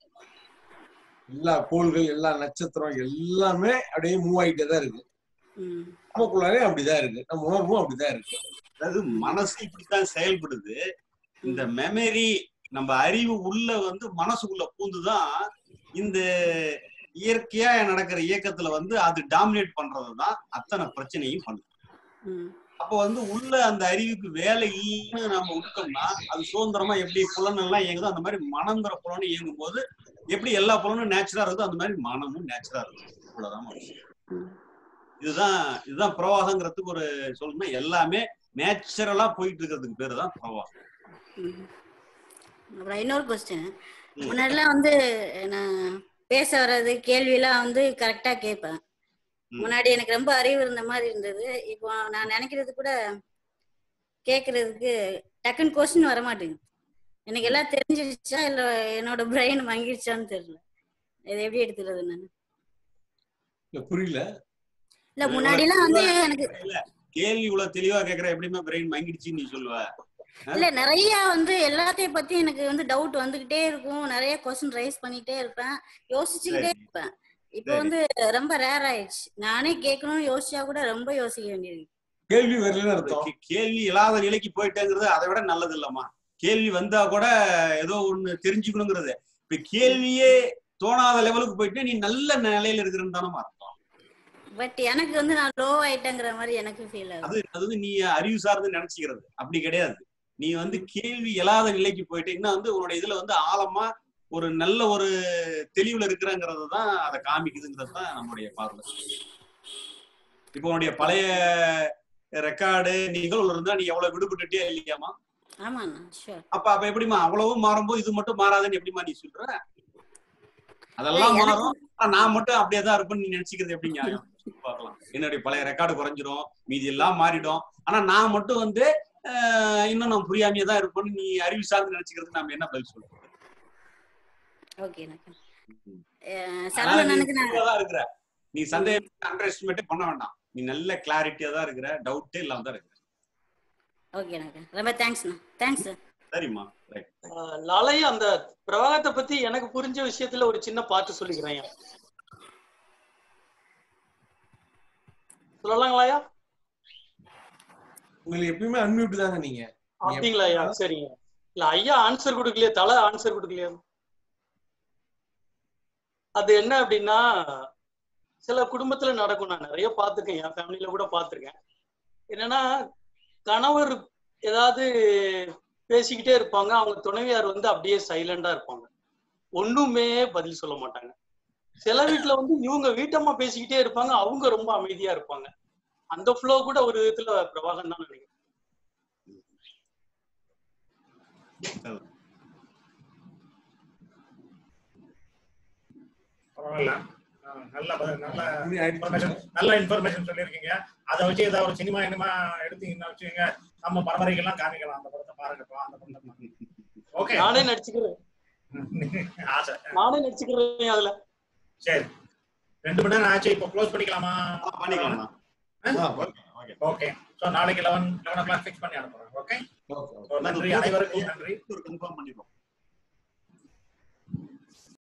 எல்லா கோள்கள் எல்லா நட்சத்திரம் எல்லாமே அப்படியே மூவ் ஆகிட்டே தான் இருக்கு ம் நமக்குள்ளாரே அப்படிதான் இருக்கு நம்ம உணர்வும் அப்படிதான் இருக்கு அதாவது மனசு இப்படித்தான் செயல்படுது இந்த மெமரி நம்ம அறிவு உள்ள வந்து மனசுக்குள்ள பூந்துதான் இந்த இயற்கையா நடக்கிற இயக்கத்துல வந்து அது டாமினேட் பண்றதுதான் அத்தனை பிரச்சனையும் பண்ணுது ம் அப்ப வந்து உள்ள அந்த அறிவுக்கு வேலை இல்லைன்னு நம்ம விட்டோம்னா அது சுதந்திரமா எப்படி புலன் எல்லாம் இயங்குதோ அந்த மாதிரி மனந்திர புலனும் இயங்கும் போது எப்படி எல்லா புலனும் நேச்சுரா இருக்குதோ அந்த மாதிரி மனமும் நேச்சுரா இருக்கும் இவ்வளவுதான் விஷயம். ம் இதுதான் இதுதான் பிரவாகங்கிறதுக்கு ஒரு சொல்லணும்னா எல்லாமே நேச்சுரலா போயிட்டு இருக்கிறதுக்கு பேரு தான் பிரவாகம் ம். அப்புறம் இன்னொரு கொஸ்டின் ம். முன்னாடிலாம் வந்து நான் பேச வர்றது கேள்வியெல்லாம் வந்து கரெக்டா கேட்பேன் ம். முன்னாடி எனக்கு ரொம்ப அறிவு இருந்த மாதிரி இருந்தது இப்போ நான் நினைக்கிறது கூட கேட்கறதுக்கு டக்குன்னு கொஸ்டின் வர மாட்டேங்குது எனக்கு எல்லாம் தெரிஞ்சிருச்சா இல்ல என்னோட பிரெயின் மங்கிருச்சான்னு தெரியல இது எப்படி எடுத்துக்கிறது நான் இல்ல புரியல இல்ல முன்னாடிலாம் வந்து எனக்கு கேள்வி இவ்வளவு தெளிவா கேக்குற எப்படிமா பிரெயின் மங்கிடுச்சுன்னு நீ சொல்லுவ இல்ல நிறைய வந்து எல்லாத்தையும் பத்தி எனக்கு வந்து டவுட் வந்துகிட்டே இருக்கும் நிறைய கொஸ்டின் ரைஸ் பண்ணிட்டே இருப்பேன் யோசிச்சுக்கிட்டே சரி. இருப்பேன் இப்போ சரி. வந்து ரொம்ப ரேர் ஆயிடுச்சு நானே கேட்கணும்னு யோசிச்சா கூட ரொம்ப யோசிக்க வேண்டியது கேள்வி வரலன்னு அர்த்தம் கே- கேள்வி இல்லாத நிலைக்கு போயிட்டேங்கிறது அதை விட நல்லது இல்லம்மா கேள்வி வந்தா கூட ஏதோ ஒண்ணு தெரிஞ்சுக்கணுங்கிறது இப்ப கேள்வியே தோணாத லெவலுக்கு போயிட்டு நீ நல்ல நிலையில இருக்கிறன்னு தானமா அர்த்தம் பட் எனக்கு வந்து நான் லோ ஆயிட்டேங்கிற மாதிரி எனக்கு ஃபீல் ஆகுது அது அது வந்து நீ அறிவு சார்ந்து நினைச்சுக்கிறது அப்படி கிடையாது நீ வந்து கேள்வி இல்லாத நிலைக்கு போயிட்டு இன்னும் வந்து உன்னோட இதுல வந்து ஆழமா ஒரு நல்ல ஒரு தெளிவுல இருக்கிறங்கிறது தான் அதை காமிக்குதுங்கிறது தான் நம்மளுடைய பார்வை இப்போ உன்னுடைய பழைய ரெக்கார்டு நிகழ்வுல இருந்தா நீ எவ்வளவு விடுபட்டுட்டே இல்லையாமா ஆமாண்ணா ஷூர் அப்ப அப்ப எப்படிமா அவ்வளவும் மாறும்போது இது மட்டும் மாறாதுன்னு எப்படிமா நீ சொல்ற அதெல்லாம் எனக்கு- மாறும் ஆனா நான் மட்டும் அப்படியே தான் இருப்பேன்னு நீ நினைச்சுக்கிறது எப்படி நியாயம் சொல்லு பார்க்கலாம் என்னுடைய பழைய ரெக்கார்டு குறைஞ்சிரும் மீதி எல்லாம் மாறிடும் ஆனா நான் மட்டும் வந்து ஆஹ், இன்னும் நான் புரியாமையே தான் இருப்பேன்னு நீ அறிவு சார்ந்து நினைச்சுக்கிறது நம்ம என்ன பதில் சொல்றோம் ஓகேண்ணா அதனால சரவணனுக்கு நீ நான் தெளிவா தான் இருக்கிற நீ சந்தேகம் அண்டர் எஸ்டிமேட்டே பண்ண வேண்டாம் நீ நல்ல கிளாரிட்டியா தான் இருக்கிற டவுட்டே இல்லாம தான் இருக்கிற ஓகேண்ணா ரொம்ப தேங்க்ஸ்ண்ணா தேங்க்ஸ் சரிம்மா ரைட் ஆஹ் லாலை அந்த பிரவாகத்தை பத்தி எனக்கு புரிஞ்ச விஷயத்துல ஒரு சின்ன பாட்டு சொல்லிக்கிறேன் சொல்லலாங்களாயா உங்களுக்கு எப்பயுமே அன்மியூட் தாங்க நீங்க அப்படிங்களா ஐயா சரிங்க இல்ல ஐயா ஆன்சர் கொடுக்கலையே தலை ஆன்சர் கொடுக்கலையா அது என்ன அப்படின்னா சில குடும்பத்துல நடக்கும் நான் நிறைய பார்த்திருக்கேன் என் ஃபேமிலியில கூட பார்த்திருக்கேன் என்னன்னா கணவர் ஏதாவது பேசிக்கிட்டே இருப்பாங்க அவங்க துணைவியார் வந்து அப்படியே சைலண்டா இருப்பாங்க ஒண்ணுமே பதில் சொல்ல மாட்டாங்க சில வீட்டுல வந்து இவங்க வீட்டம்மா பேசிக்கிட்டே இருப்பாங்க அவங்க ரொம்ப அமைதியா இருப்பாங்க அந்த ஃப்ளோ கூட ஒரு விதத்துல பிரவாகம் தான் நினைக்கிறேன் பரவாயில்ல ஆ, நல்ல ப- நல்ல அப்படி ஆயிடுச்சு. இன்ஃபர்மேஷன் நல்ல இன்ஃபர்மேஷன் சொல்லியிருக்கீங்க அதை வச்சு ஏதாவது ஒரு சினிமா என்னமா எடுத்தீங்கன்னா வச்சுக்கோங்க நம்ம பரம்பரைக்கெல்லாம் காமிக்கலாம் அந்த படத்தை பாருங்கப்பா அந்த படத்தை ஓகே நானே நடிச்சுக்கிறேன் ஆசை நானே நடிச்சுக்கிறேன் அதுல சரி ரெண்டு மணி நேரம் ஆச்சு இப்போ க்ளோஸ் பண்ணிக்கலாமா பண்ணிக்கலாமா ஓகே ஸோ நாளைக்கு eleven eleven o'clock fix பண்ணி அனுப்புறேன் ஓகே ஓகே நன்றி அனைவருக்கும் நன்றி கன்ஃபார்ம் பண்ணிடுவோம்